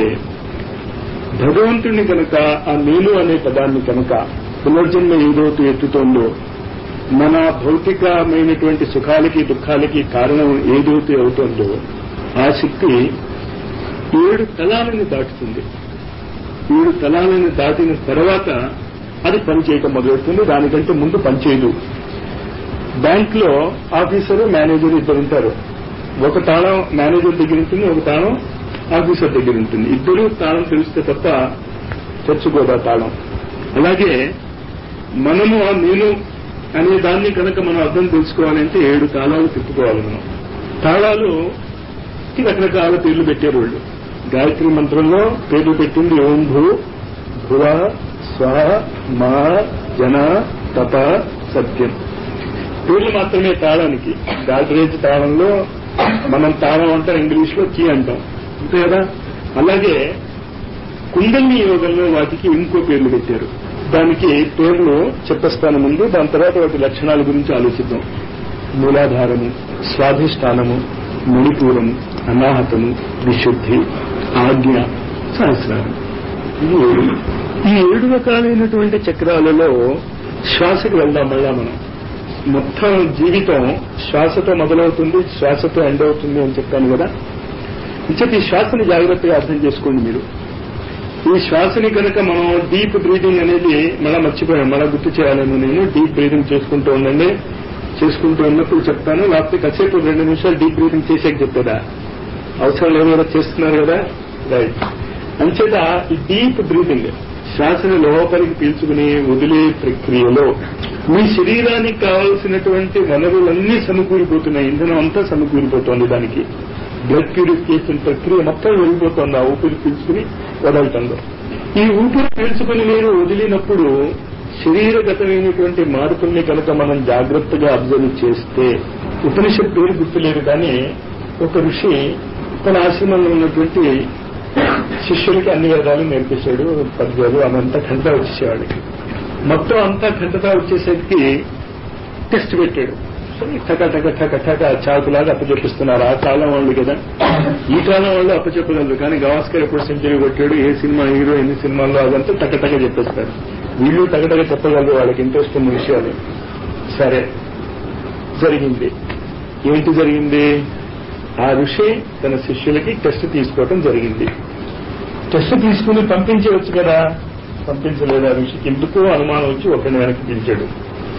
భగవంతుడిని కనుక ఆ నేను అనే పదాన్ని కనుక పునర్జన్మ ఏదైతే ఎత్తుతోందో మన భౌతికమైనటువంటి సుఖాలకి దుఃఖాలకి కారణం ఏదైతే అవుతుందో ఆ శక్తి ఏడు తలాలను దాటుతుంది ఏడు తలాలను దాటిన తర్వాత అది పనిచేయటం మొదలెడుతుంది దానికంటే ముందు పనిచేయదు బ్యాంక్ లో ఆఫీసరు మేనేజర్ ఇద్దరు ఉంటారు ఒక తాళం మేనేజర్ దగ్గర ఉంటుంది ఒక తాళం ఆఫీసర్ దగ్గర ఉంటుంది ఇద్దరు తాళం తెలిస్తే తప్ప తెచ్చుకోదా తాళం అలాగే మనము ఆ నేను అనే దాన్ని కనుక మనం అర్థం తెలుసుకోవాలంటే ఏడు తాళాలు తిప్పుకోవాలి మనం తాళాలు రకరకాల పేర్లు పెట్టారు వాళ్ళు గాయత్రి మంత్రంలో పేర్లు పెట్టింది ఓం భూ భువ స్వ మా జన తప సత్యం పేర్లు మాత్రమే తాళానికి గాడ్రేజ్ తాళంలో మనం తాళం అంటాం ఇంగ్లీష్ లో కీ అంటాం అంతే కదా అలాగే కుండలి యోగంలో వాటికి ఇంకో పేర్లు పెట్టారు దానికి పేర్లు చెప్పేస్తాను ముందు దాని తర్వాత వాటి లక్షణాల గురించి ఆలోచిద్దాం మూలాధారము స్వాధిష్టానము మణిపూరము అనాహతము విశుద్ధి ఆజ్ఞ సహస్రారం ఈ ఏడు ఈ ఏడు రకాలైనటువంటి చక్రాలలో శ్వాసకి వెళ్దాం మళ్ళా మనం మొత్తం జీవితం శ్వాసతో మొదలవుతుంది శ్వాసతో ఎండ్ అవుతుంది అని చెప్పాను కదా ఇంచేత ఈ శ్వాసని జాగ్రత్తగా అర్థం చేసుకోండి మీరు ఈ శ్వాసని కనుక మనం డీప్ బ్రీదింగ్ అనేది మళ్ళా మర్చిపోయాం మళ్ళా గుర్తు చేయాలని నేను డీప్ బ్రీదింగ్ చేసుకుంటూ ఉండండి చేసుకుంటూ ఉన్నప్పుడు చెప్తాను లేకపోతే కాసేపు రెండు నిమిషాలు డీప్ బ్రీదింగ్ చేసాక చెప్పేదా అవసరం లేదు కదా చేస్తున్నారు కదా రైట్ అంచేత ఈ డీప్ బ్రీదింగ్ శ్వాసను లోపలికి పీల్చుకుని వదిలే ప్రక్రియలో మీ శరీరానికి కావలసినటువంటి వనరులన్నీ సమకూరిపోతున్నాయి ఇంధనం అంతా సమకూరిపోతోంది దానికి బ్లడ్ ప్యూరిఫికేషన్ ప్రక్రియ మొత్తం వెళ్ళిపోతుంది ఆ ఊపిరి పీల్చుకుని వదలటంలో ఈ ఊపిరి పీల్చుకుని మీరు వదిలినప్పుడు శరీరగతమైనటువంటి మార్పుల్ని కనుక మనం జాగ్రత్తగా అబ్జర్వ్ చేస్తే ఉపనిషత్ పేరు గుర్తులేదు కానీ ఒక ఋషి తన ఆశ్రమంలో ఉన్నటువంటి శిష్యులకి అన్ని వేదాలు నేర్పించాడు పద్యాలు అదంతా ఖండతా వచ్చేసేవాడికి మొత్తం అంతా ఖండతా వచ్చేసరికి టెస్ట్ పెట్టాడు టక టక టక టక చాకులాగా అప్పచెప్పిస్తున్నారు ఆ కాలం వాళ్ళు కదా ఈ కాలం వాళ్ళు అప్పచెప్పగలరు కానీ గవాస్కర్ ఎప్పుడు సెంచరీ కొట్టాడు ఏ సినిమా హీరో ఎన్ని సినిమాల్లో అదంతా టక టక చెప్పేస్తారు వీళ్ళు టగటగ చెప్పగలరు వాళ్ళకి ఇంట్రెస్ట్ ఉన్న విషయాలు సరే జరిగింది ఏంటి జరిగింది ఆ ఋషి తన శిష్యులకి టెస్ట్ తీసుకోవటం జరిగింది టెస్ట్ తీసుకుని పంపించవచ్చు కదా పంపించలేదు ఆ ఋషికి ఎందుకో అనుమానం వచ్చి ఒకరిని వెనక్కి పిలిచాడు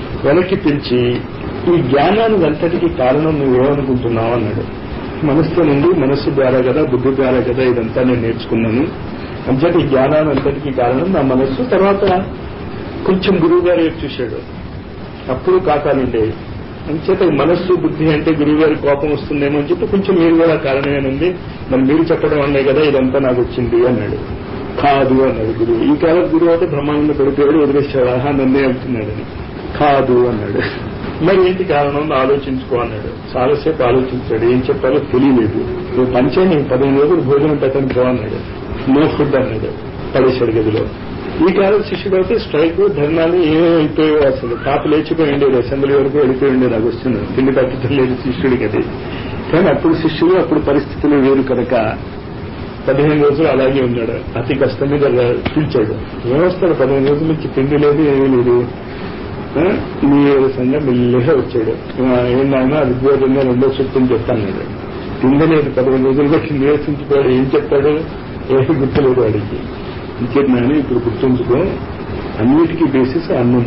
వెనక్కి పిలిచి ఈ జ్ఞానానికి అంతటికి కారణం నువ్వేమనుకుంటున్నావు అన్నాడు మనస్సు నుండి మనస్సు ద్వారా కదా బుద్ధి ద్వారా కదా ఇదంతా నేను నేర్చుకున్నాను అంతటి ఈ జ్ఞానాన్ని అంతటికి కారణం నా మనస్సు తర్వాత కొంచెం గురువు గారు వైపు చూశాడు అప్పుడు కాకాలుండేవి అంచేత మనస్సు బుద్ధి అంటే గురువు గారి కోపం వస్తుందేమో అని చెప్పి కొంచెం మీరు కూడా కారణమేనుంది మరి మీరు చెప్పడం అనే కదా ఇదంతా నాకు వచ్చింది అన్నాడు కాదు అన్నాడు గురువు ఈ కాలం గురువు అయితే బ్రహ్మాండంలో పడిపోయాడు వదిలేశాడు ఆహా నన్నే వెళ్తున్నాడని కాదు అన్నాడు మరి ఏంటి కారణం అని ఆలోచించుకో అన్నాడు చాలాసేపు ఆలోచించాడు ఏం చెప్పాలో తెలియలేదు నువ్వు పంచాయని పదిహేను రోజులు భోజనం పెట్టని పో అన్నాడు నో ఫుడ్ అన్నాడు పడేశాడు గదిలో ఈ కాలం శిష్యుడు అయితే స్ట్రైక్ ధర్నాలు ఏమేమి అయిపోయావు అసలు కాపు లేచిపోయి ఉండేది అసెంబ్లీ వరకు వెళ్ళిపోయి ఉండేది నాకు వస్తుంది తిండి తగ్గటం లేదు శిష్యుడికి అది కానీ అప్పుడు శిష్యుడు అప్పుడు పరిస్థితులు వేరు కనుక పదిహేను రోజులు అలాగే ఉన్నాడు అతి కష్టం మీద పిలిచాడు ఏమొస్తాడు పదిహేను రోజుల నుంచి తిండి లేదు ఏమీ లేదు ఆ, నీ సంఘం మెల్లిగా వచ్చాడు ఏమన్నా విద్యోగంగా రెండో చెప్తుంది చెప్తాను తిండి లేదు పదిహేను రోజులుగా నీరసించిపోయాడు ఏం చెప్తాడు ఏమీ గుర్తులేదు వాడికి ఇంకేంటని ఇప్పుడు గుర్తుంచుకో అన్నిటికీ బేసిస్ అన్నం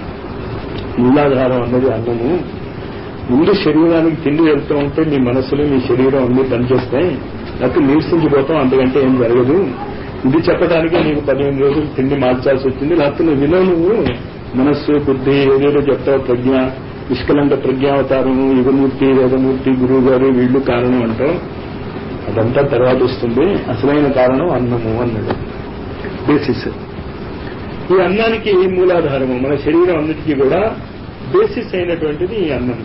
మూలాధారం అన్నది అన్నము ముందు శరీరానికి తిండి వెళ్తూ ఉంటే మీ మనసులో మీ శరీరం అన్ని పనిచేస్తాయి లేకపోతే నీరసించిపోతాం అంతకంటే ఏం జరగదు ఇది చెప్పడానికే నీకు పదిహేను రోజులు తిండి మార్చాల్సి వచ్చింది లేకపోతే నువ్వు వినో నువ్వు మనస్సు బుద్ధి ఏదేదో చెప్తావు ప్రజ్ఞ నిష్కలంక ప్రజ్ఞావతారము యుగమూర్తి వేదమూర్తి గురువు గారు వీళ్ళు కారణం అంటావు అదంతా తర్వాత వస్తుంది అసలైన కారణం అన్నము అన్నాడు బేసిస్ ఈ అన్నానికి మూలాధారము మన శరీరం అన్నిటికీ కూడా బేసిస్ అయినటువంటిది ఈ అన్నం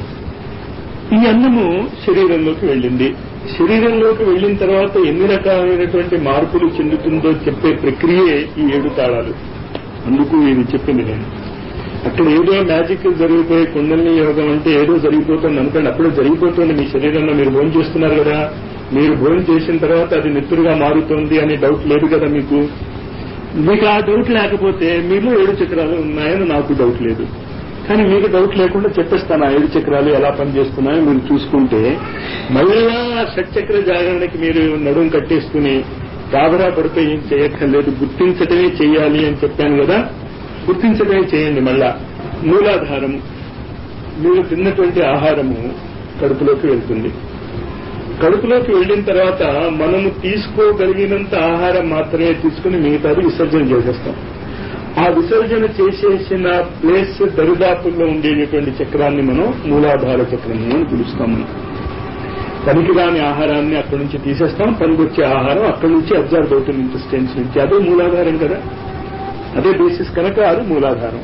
ఈ అన్నము శరీరంలోకి వెళ్ళింది శరీరంలోకి వెళ్ళిన తర్వాత ఎన్ని రకాలైనటువంటి మార్పులు చెందుతుందో చెప్పే ప్రక్రియే ఈ ఏడు తాళాలు అందుకు ఇది చెప్పింది నేను అక్కడ ఏదో మ్యాజిక్ జరిగిపోయే కుండలిని యోగం అంటే ఏదో జరిగిపోతుంది అనుకోండి అప్పుడే జరిగిపోతుంది మీ శరీరంలో మీరు భోజనం చేస్తున్నారు కదా మీరు భోజనం చేసిన తర్వాత అది నెత్తురుగా మారుతుంది అనే డౌట్ లేదు కదా మీకు మీకు ఆ డౌట్ లేకపోతే మీలో ఏడు చక్రాలు ఉన్నాయని నాకు డౌట్ లేదు కానీ మీకు డౌట్ లేకుండా చెప్పేస్తాను ఆ ఏడు చక్రాలు ఎలా పనిచేస్తున్నాయో మీరు చూసుకుంటే మళ్ళా షట్చక్ర జాగరణకి మీరు నడుం కట్టేసుకుని గాబరా పడితే ఏం చేయక్కర్లేదు గుర్తించటమే చేయాలి అని చెప్పాను కదా గుర్తించటమే చేయండి మళ్ళా మూలాధారము మీరు తిన్నటువంటి ఆహారము కడుపులోకి వెళ్తుంది కడుపులోకి వెళ్ళిన తర్వాత మనము తీసుకోగలిగినంత ఆహారం మాత్రమే తీసుకుని మిగతాది విసర్జన చేసేస్తాం ఆ విసర్జన చేసేసిన ప్లేస్ దరిదాపుల్లో ఉండేటటువంటి చక్రాన్ని మనం మూలాధార చక్రము అని పిలుస్తాం మనం పనికిరాని ఆహారాన్ని అక్కడి నుంచి తీసేస్తాం పనికొచ్చే ఆహారం అక్కడి నుంచి అబ్జర్వ్ అవుతుంది ఇంటెస్టైన్స్ నుంచి అదే మూలాధారం కదా అదే బేసిస్ కనుక అది మూలాధారం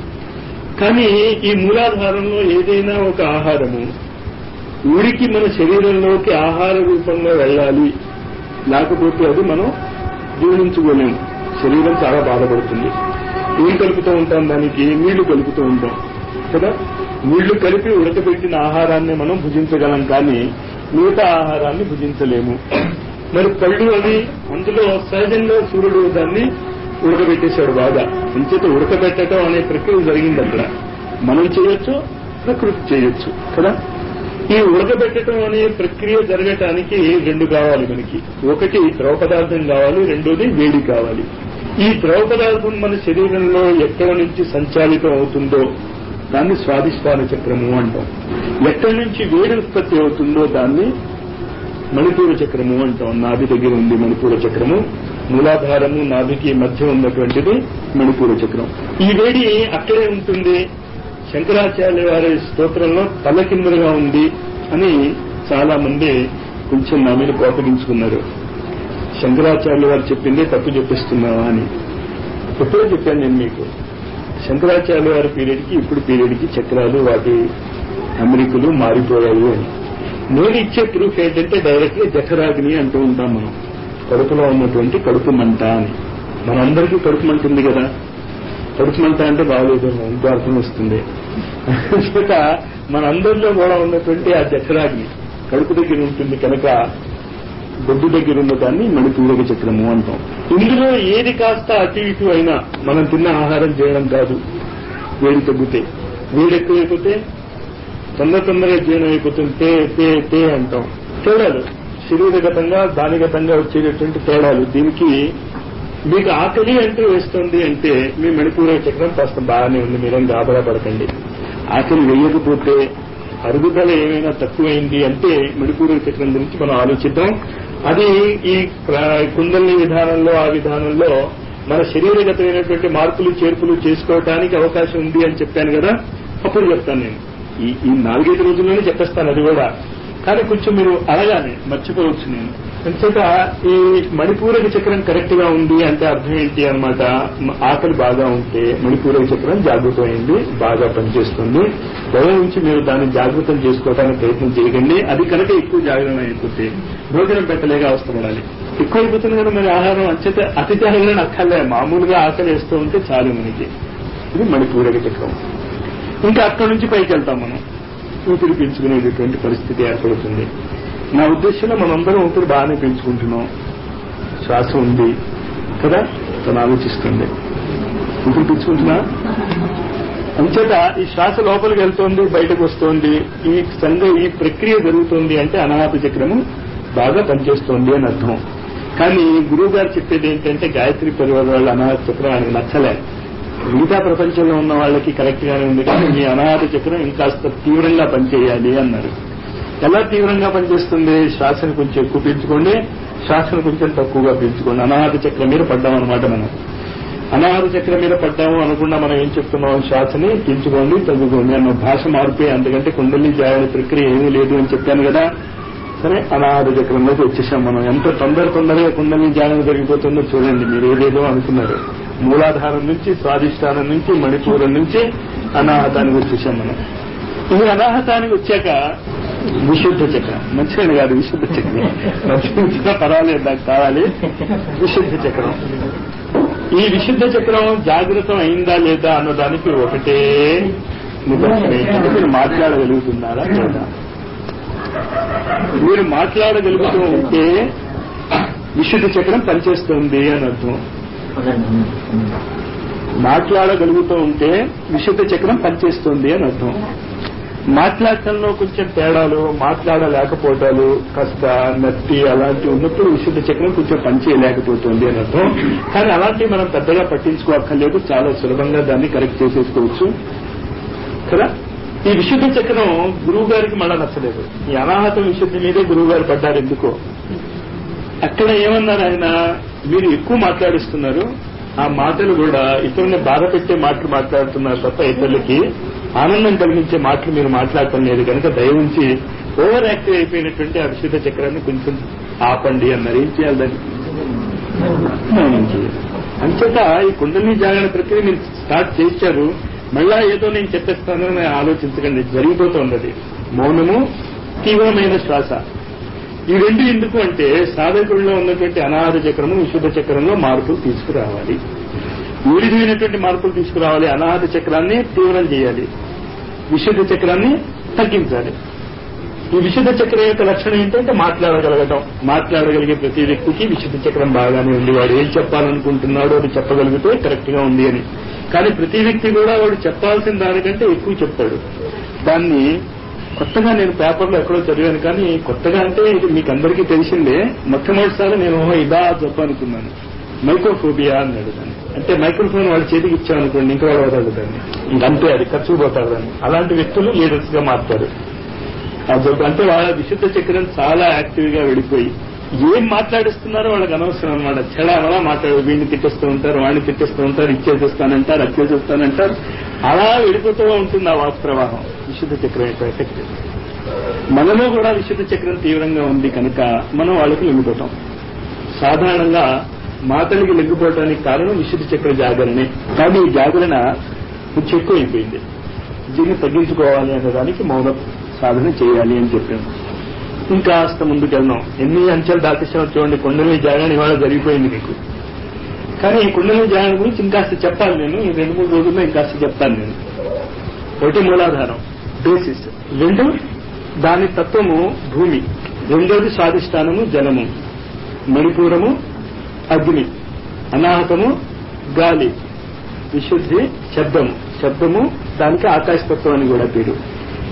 కానీ ఈ మూలాధారంలో ఏదైనా ఒక ఆహారము ఉడికి మన శరీరంలోకి ఆహార రూపంలో వెళ్ళాలి లేకపోతే అది మనం జీర్ణించుకోలేము శరీరం చాలా బాధపడుతుంది ఏం కలుపుతూ ఉంటాం దానికి నీళ్లు కలుపుతూ ఉంటాం కదా నీళ్లు కలిపి ఉడకబెట్టిన ఆహారాన్ని మనం భుజించగలం కానీ మిగతా ఆహారాన్ని భుజించలేము మరి పళ్ళు అవి అందులో సహజంగా సూర్యుడు దాన్ని ఉడకబెట్టేశాడు బాగా అంచేత ఉడకబెట్టడం అనే ప్రక్రియ జరిగింది అక్కడ మనం చేయొచ్చు ప్రకృతి చేయొచ్చు కదా ఈ ఉడకబెట్టడం అనే ప్రక్రియ జరగటానికి రెండు కావాలి మనకి ఒకటి ద్రవ పదార్థం కావాలి రెండోది వేడి కావాలి ఈ ద్రవ పదార్థం మన శరీరంలో ఎక్కడ నుంచి సంచాలితం అవుతుందో దాన్ని స్వాదిష్టాన చక్రము అంటాం ఎక్కడి నుంచి వేడి ఉత్పత్తి అవుతుందో దాన్ని మణిపూర చక్రము అంటాం నాభి దగ్గర ఉంది మణిపూర చక్రము మూలాధారము నాభికి మధ్య ఉన్నటువంటిది మణిపూర చక్రం ఈ వేడి అక్కడే ఉంటుంది శంకరాచార్య వారి స్తోత్రంలో తలకిందులుగా ఉంది అని చాలా మంది కొంచెం నా మీద కోపగించుకున్నారు శంకరాచార్యుల వారు చెప్పిందే తప్పు చెప్పిస్తున్నావా అని ఎప్పుడో చెప్పాను నేను మీకు శంకరాచార్య వారి పీరియడ్కి ఇప్పుడు పీరియడ్కి చక్రాలు వాటి అమెరికలు మారిపోయాయి అని నేను ఇచ్చే ప్రూఫ్ ఏంటంటే డైరెక్ట్ గా జఠరాగ్ని అంటూ ఉంటాం మనం కడుపులో ఉన్నటువంటి కడుపు మంట అని మనందరికీ కడుపు మంట ఉంది కదా కడుపు మంట అంటే బాగలేదు ఇంకో అర్థం వస్తుంది చేత మనందరిలో కూడా ఉన్నటువంటి ఆ జఠరాగ్ని కడుపు దగ్గర ఉంటుంది కనుక బొడ్డు దగ్గర ఉన్న దాన్ని మణిపూరక చక్రము అంటాం ఇందులో ఏది కాస్త అటు ఇటు అయినా మనం తిన్న ఆహారం చేయడం కాదు వేడి తగ్గితే వేడి ఎక్కువైపోతే తొందర తొందరగా జీర్ణం అయిపోతుంది తే తే తే అంటాం తేడాలు శరీరగతంగా దానిగతంగా వచ్చేటటువంటి తేడాలు దీనికి మీకు ఆకలి అంటూ వేస్తుంది అంటే మీ మణిపూర చక్రం కాస్త బాగానే ఉంది మీరేం గాబరా పడకండి ఆకలి వేయకపోతే అరుగుదల ఏమైనా తక్కువైంది అంటే మణిపూర చక్రం గురించి మనం ఆలోచిద్దాం అది ఈ ప్ర- కుండలి విధానంలో ఆ విధానంలో మన శరీరగతమైనటువంటి మార్పులు చేర్పులు చేసుకోవటానికి అవకాశం ఉంది అని చెప్పాను కదా అప్పుడు చెప్తాను నేను ఈ ఈ నాలుగైదు రోజుల్లోనే చెప్పేస్తాను అది కూడా కానీ కొంచెం మీరు అడగానే మర్చిపోవచ్చు నేను అంచేత ఈ మణిపూరక చక్రం కరెక్ట్ గా ఉంది అంటే అర్థం ఏంటి అనమాట ఆకలి బాగా ఉంటే మణిపూరక చక్రం జాగృతమైంది బాగా పనిచేస్తుంది దయం నుంచి మీరు దాన్ని జాగృతం చేసుకోవడానికి ప్రయత్నం చేయకండి అది కనుక ఎక్కువ జాగ్రత్త అయిపోతే భోజనం పెట్టలేక అవసరపడాలి ఎక్కువ అయిపోతుంది కదా మరి ఆహారం అంచేత అతి జాగ్రత్త అక్కర్లే మామూలుగా ఆకలి వేస్తూ ఉంటే చాలు మనకి ఇది మణిపూరక చక్రం ఇంకా అక్కడి నుంచి పైకి వెళ్తాం మనం ఊపిరి పీల్చుకునేటటువంటి పరిస్థితి ఏర్పడుతుంది నా ఉద్దేశంలో మనందరం ఊపిరి బాగానే పీల్చుకుంటున్నాం శ్వాస ఉంది కదా తను ఆలోచిస్తుంది ఊపిరి పీల్చుకుంటున్నా అంచేత ఈ శ్వాస లోపలికి వెళ్తోంది బయటకు వస్తోంది ఈ సంఘ ఈ ప్రక్రియ జరుగుతోంది అంటే అనాహత చక్రము బాగా పనిచేస్తోంది అని అర్థం కానీ గురువు గారు చెప్పేది ఏంటంటే గాయత్రి పరివార వాళ్ళ అనాహత చక్రం ఆయనకు నచ్చలే మిగతా ప్రపంచంలో ఉన్న వాళ్ళకి కరెక్ట్ గానే ఉంది కానీ మీ అనాహత చక్రం ఇంకాస్త తీవ్రంగా పనిచేయాలి అన్నారు ఎలా తీవ్రంగా పనిచేస్తుంది శ్వాసను కొంచెం ఎక్కువ పీల్చుకోండి శ్వాసను కొంచెం తక్కువగా పీల్చుకోండి అనాహత చక్రం మీద పడ్డాం అనమాట మనం అనాహత చక్రం మీద పడ్డాము అనకుండా మనం ఏం చెప్తున్నాం శ్వాసని పీల్చుకోండి తగ్గుకోండి అన్న భాష మారిపోయి అందుకంటే కుండలి జాయని ప్రక్రియ ఏమీ లేదు అని చెప్పాను కదా సరే అనాహత చక్రంలోకి వచ్చేసాం మనం ఎంత తొందర తొందరగా కుండలి ధ్యానం జరిగిపోతుందో చూడండి మీరు ఏదేదో అనుకున్నారు మూలాధారం నుంచి స్వాధిష్టానం నుంచి మణిపూరం నుంచి అనాహతానికి వచ్చేసాం మనం ఇది అనాహతానికి వచ్చాక విశుద్ధ చక్రం మంచిగా కాదు విశుద్ధ చక్రం మంచిగా పర్వాలేదు నాకు కావాలి విశుద్ధ చక్రం ఈ విశుద్ధ చక్రం జాగృతం అయిందా లేదా అన్నదానికి ఒకటే నిదర్శనం ఏంటంటే మీరు మాట్లాడగలుగుతున్నారా లేదా మీరు మాట్లాడగలుగుతూ ఉంటే విశుద్ధ చక్రం పనిచేస్తుంది అని అర్థం మాట్లాడగలుగుతూ ఉంటే విశుద్ధ చక్రం పనిచేస్తుంది అని అర్థం మాట్లాడటంలో కొంచెం తేడాలు మాట్లాడలేకపోవటాలు కాస్త నత్తి అలాంటివి ఉన్నప్పుడు విశుద్ధ చక్రం కొంచెం పనిచేయలేకపోతుంది అని అర్థం కానీ అలాంటివి మనం పెద్దగా పట్టించుకోక్కర్లేదు చాలా సులభంగా దాన్ని కరెక్ట్ చేసేసుకోవచ్చు కదా ఈ విశుద్ధ చక్రం గురువు గారికి మళ్ళా నచ్చలేదు ఈ అనాహతం విశుద్ధి మీదే గురువు గారు పడ్డారు ఎందుకో అక్కడ ఏమన్నారు ఆయన మీరు ఎక్కువ మాట్లాడిస్తున్నారు ఆ మాటలు కూడా ఇతరుల్ని బాధ పెట్టే మాటలు మాట్లాడుతున్నారు తప్ప ఇతరులకి ఆనందం కలిగించే మాటలు మీరు మాట్లాడటం లేదు కనుక దయ ఉంచి ఓవర్ యాక్టివ్ అయిపోయినటువంటి ఆ విశుద్ధ చక్రాన్ని కొంచెం ఆపండి అన్నారు ఏం చేయాలి దాన్ని మౌనం చేయాలి అంచేత ఈ కుండలిని జాగరణ ప్రక్రియ మీరు స్టార్ట్ చేశారు మళ్ళా ఏదో నేను చెప్పేస్తానని ఆలోచించకండి జరిగిపోతుంది అది మౌనము తీవ్రమైన శ్వాస ఈ రెండు ఎందుకు అంటే సాధకుల్లో ఉన్నటువంటి అనాథ చక్రము విశుద్ధ చక్రంలో మార్పులు తీసుకురావాలి వివిధమైనటువంటి మార్పులు తీసుకురావాలి అనాథ చక్రాన్ని తీవ్రం చేయాలి విశుద్ధ చక్రాన్ని తగ్గించాలి ఈ విశుద్ధ చక్రం యొక్క లక్షణం ఏంటంటే మాట్లాడగలగటం మాట్లాడగలిగే ప్రతి వ్యక్తికి విశుద్ధ చక్రం బాగానే ఉంది వాడు ఏం చెప్పాలనుకుంటున్నాడో అది చెప్పగలిగితే కరెక్ట్ గా ఉంది అని కానీ ప్రతి వ్యక్తి కూడా వాడు చెప్పాల్సిన దానికంటే ఎక్కువ చెప్తాడు దాన్ని కొత్తగా నేను పేపర్లో ఎక్కడో చదివాను కానీ కొత్తగా అంటే ఇది మీకు అందరికీ తెలిసిందే మొట్టమొదటిసారి నేను ఓహో ఇదా చెప్పనుకున్నాను మైక్రోఫోబియా అన్నాడు దాన్ని అంటే మైక్రోఫోన్ వాళ్ళ చేతికి ఇచ్చామనుకోండి ఇంకా వాడు వదలడు దాన్ని ఇంకంతే అది ఖర్చు పోతాడు దాన్ని అలాంటి వ్యక్తులు లీడర్స్ గా మారుతారు ఆ జబ్బు అంటే వాళ్ళ విశుద్ధ చక్రం చాలా యాక్టివ్ గా వెళ్ళిపోయి ఏం మాట్లాడిస్తున్నారో వాళ్ళకి అనవసరం అనమాట చెడా అలా మాట్లాడు వీడిని తిట్టేస్తూ ఉంటారు వాడిని తిట్టేస్తూ ఉంటారు ఇచ్చేసేస్తానంటారు అచ్చేసేస్తానంటారు అలా వెళ్ళిపోతూ ఉంటుంది ఆ వాక్ ప్రవాహం విశుద్ధ చక్రం యొక్క ఎఫెక్ట్ మనలో కూడా విశుద్ధ చక్రం తీవ్రంగా ఉంది కనుక మనం వాళ్ళకి లొంగిపోతాం సాధారణంగా మాతలికి లొంగిపోవడానికి కారణం విశుద్ధ చక్ర జాగరణే కానీ ఈ జాగరణ కొంచెం ఎక్కువ అయిపోయింది దీన్ని తగ్గించుకోవాలి అనే దానికి మౌన సాధన చేయాలి అని చెప్పాను ఇంకాస్త ముందుకెళ్దాం ఎన్ని అంచెలు దాటిస్తామో చూడండి కొండలి జాగరణ ఇవాళ జరిగిపోయింది మీకు కానీ ఈ కుండలి జాగరణ గురించి ఇంకాస్త చెప్పాలి నేను ఈ రెండు మూడు రోజుల్లో ఇంకాస్త చెప్తాను నేను ఒకటి మూలాధారం బేసిస్ రెండు దాని తత్వము భూమి రెండోది స్వాధిష్టానము జలము మణిపూరము అగ్ని అనాహతము గాలి విశుద్ధి శబ్దము శబ్దము దానికి ఆకాశతత్వం అని కూడా పేరు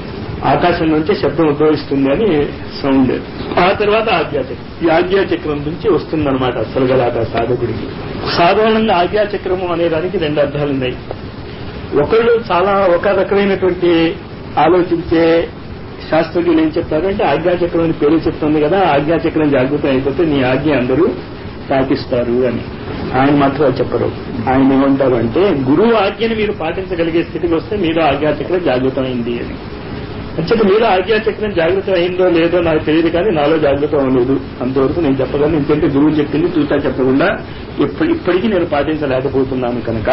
ఆకాశం నుంచి శబ్దం ఉద్భవిస్తుంది అని సౌండ్ ఆ తర్వాత ఆజ్ఞాచక్రం ఈ ఆజ్ఞాచక్రం నుంచి వస్తుందన్నమాట అసలు గలాట సాధకుడికి సాధారణంగా ఆజ్ఞాచక్రము అనే దానికి రెండు అర్థాలు ఉన్నాయి ఒకళ్ళు చాలా ఒక రకమైనటువంటి ఆలోచించే శాస్త్రజ్ఞులు ఏం చెప్తారంటే ఆజ్ఞాచక్రం అని పేరు చెప్తుంది కదా ఆజ్ఞాచక్రం జాగృతం అయిపోతే నీ ఆజ్ఞ అందరూ పాటిస్తారు అని ఆయన మాత్రం అది చెప్పరు ఆయన ఏమంటారు అంటే గురువు ఆజ్ఞని మీరు పాటించగలిగే స్థితికి వస్తే మీరు ఆజ్ఞాచక్రం జాగృతం అయింది అని అంచేత మీరు ఆజ్ఞాచక్రం జాగృతం అయిందో లేదో నాకు తెలియదు కానీ నాలో జాగృతం అవ్వలేదు అంతవరకు నేను చెప్పగలను ఎందుకంటే గురువు చెప్పింది చూసా చెప్పకుండా ఇప్పటి ఇప్పటికీ నేను పాటించలేకపోతున్నాను కనుక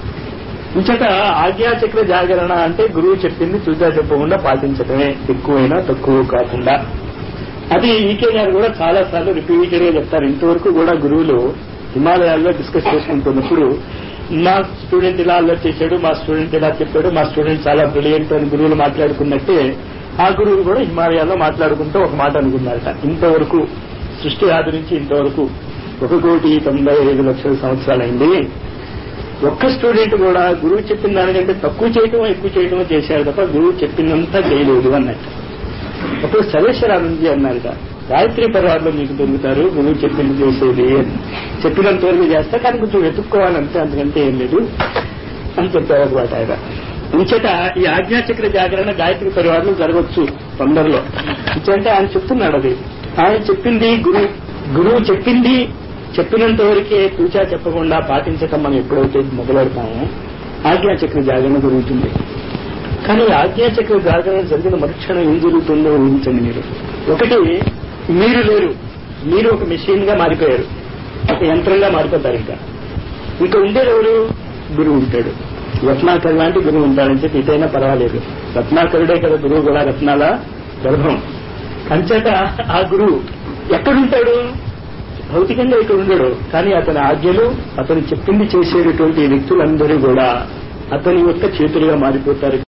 ఇంచట ఆజ్ఞాచక్ర జాగరణ అంటే గురువు చెప్పింది చూసా చెప్పకుండా పాటించడమే ఎక్కువైనా తక్కువ కాకుండా అది ఈకే గారు కూడా చాలా సార్లు రిపీటెడ్ గా చెప్తారు ఇంతవరకు కూడా గురువులు హిమాలయాల్లో డిస్కస్ చేసుకుంటున్నప్పుడు మా స్టూడెంట్ ఇలా అల్లరి చేశాడు మా స్టూడెంట్ ఇలా చెప్పాడు మా స్టూడెంట్ చాలా బ్రిలియంట్ అని గురువులు మాట్లాడుకున్నట్టే ఆ గురువులు కూడా హిమాలయాల్లో మాట్లాడుకుంటూ ఒక మాట అనుకున్నారట ఇంతవరకు సృష్టి ఆదరించి ఇంతవరకు ఒక కోటి తొంభై ఐదు లక్షల సంవత్సరాలైంది ఒక్క స్టూడెంట్ కూడా గురువు చెప్పిన దానికంటే తక్కువ చేయటం ఎక్కువ చేయటం చేశాడు తప్ప గురువు చెప్పినంతా చేయలేదు అన్నట్టు అప్పుడు సర్వేశ్వరానందజీ అన్నారట గాయత్రి పర్వాల్లో మీకు దొరుకుతారు గురువు చెప్పింది చేసేది అని చెప్పినంత వరకు చేస్తా కానీ కొంచెం వెతుక్కోవాలంటే అంతకంటే ఏం లేదు అని చెప్పారు అనమాట ఆయన ఇంచట ఈ ఆజ్ఞాచక్ర జాగరణ గాయత్రి పరివారంలో జరగవచ్చు తొందరలో ఇంచంటే ఆయన చెప్తున్నాడు అది ఆయన చెప్పింది గురువు గురువు చెప్పింది చెప్పినంత వరకే తూచా చెప్పకుండా పాటించటం మనం ఎప్పుడైతే మొదలెడతామో ఆజ్ఞాచక్ర జాగరణ జరుగుతుంది కానీ ఆజ్ఞాచక్ర జాగరణ జరిగిన మరుక్షణం ఏం జరుగుతుందో ఊహించండి మీరు ఒకటి మీరు లేరు మీరు ఒక మెషిన్ గా మారిపోయారు ఒక యంత్రంగా మారిపోతారు ఇంకా ఇంకా ఉండేది ఎవరు గురువు ఉంటాడు రత్నాకర్ లాంటి గురువు ఉంటాడని చెప్పి ఇటైనా పర్వాలేదు రత్నాకరుడే కదా గురువు కూడా రత్నాల గర్భం అంచేత ఆ గురువు ఎక్కడుంటాడు భౌతికంగా ఇక్కడ ఉండడు కానీ అతని ఆజ్ఞలు అతను చెప్పింది చేసేటటువంటి వ్యక్తులందరూ కూడా అతని యొక్క చేతులుగా మారిపోతారు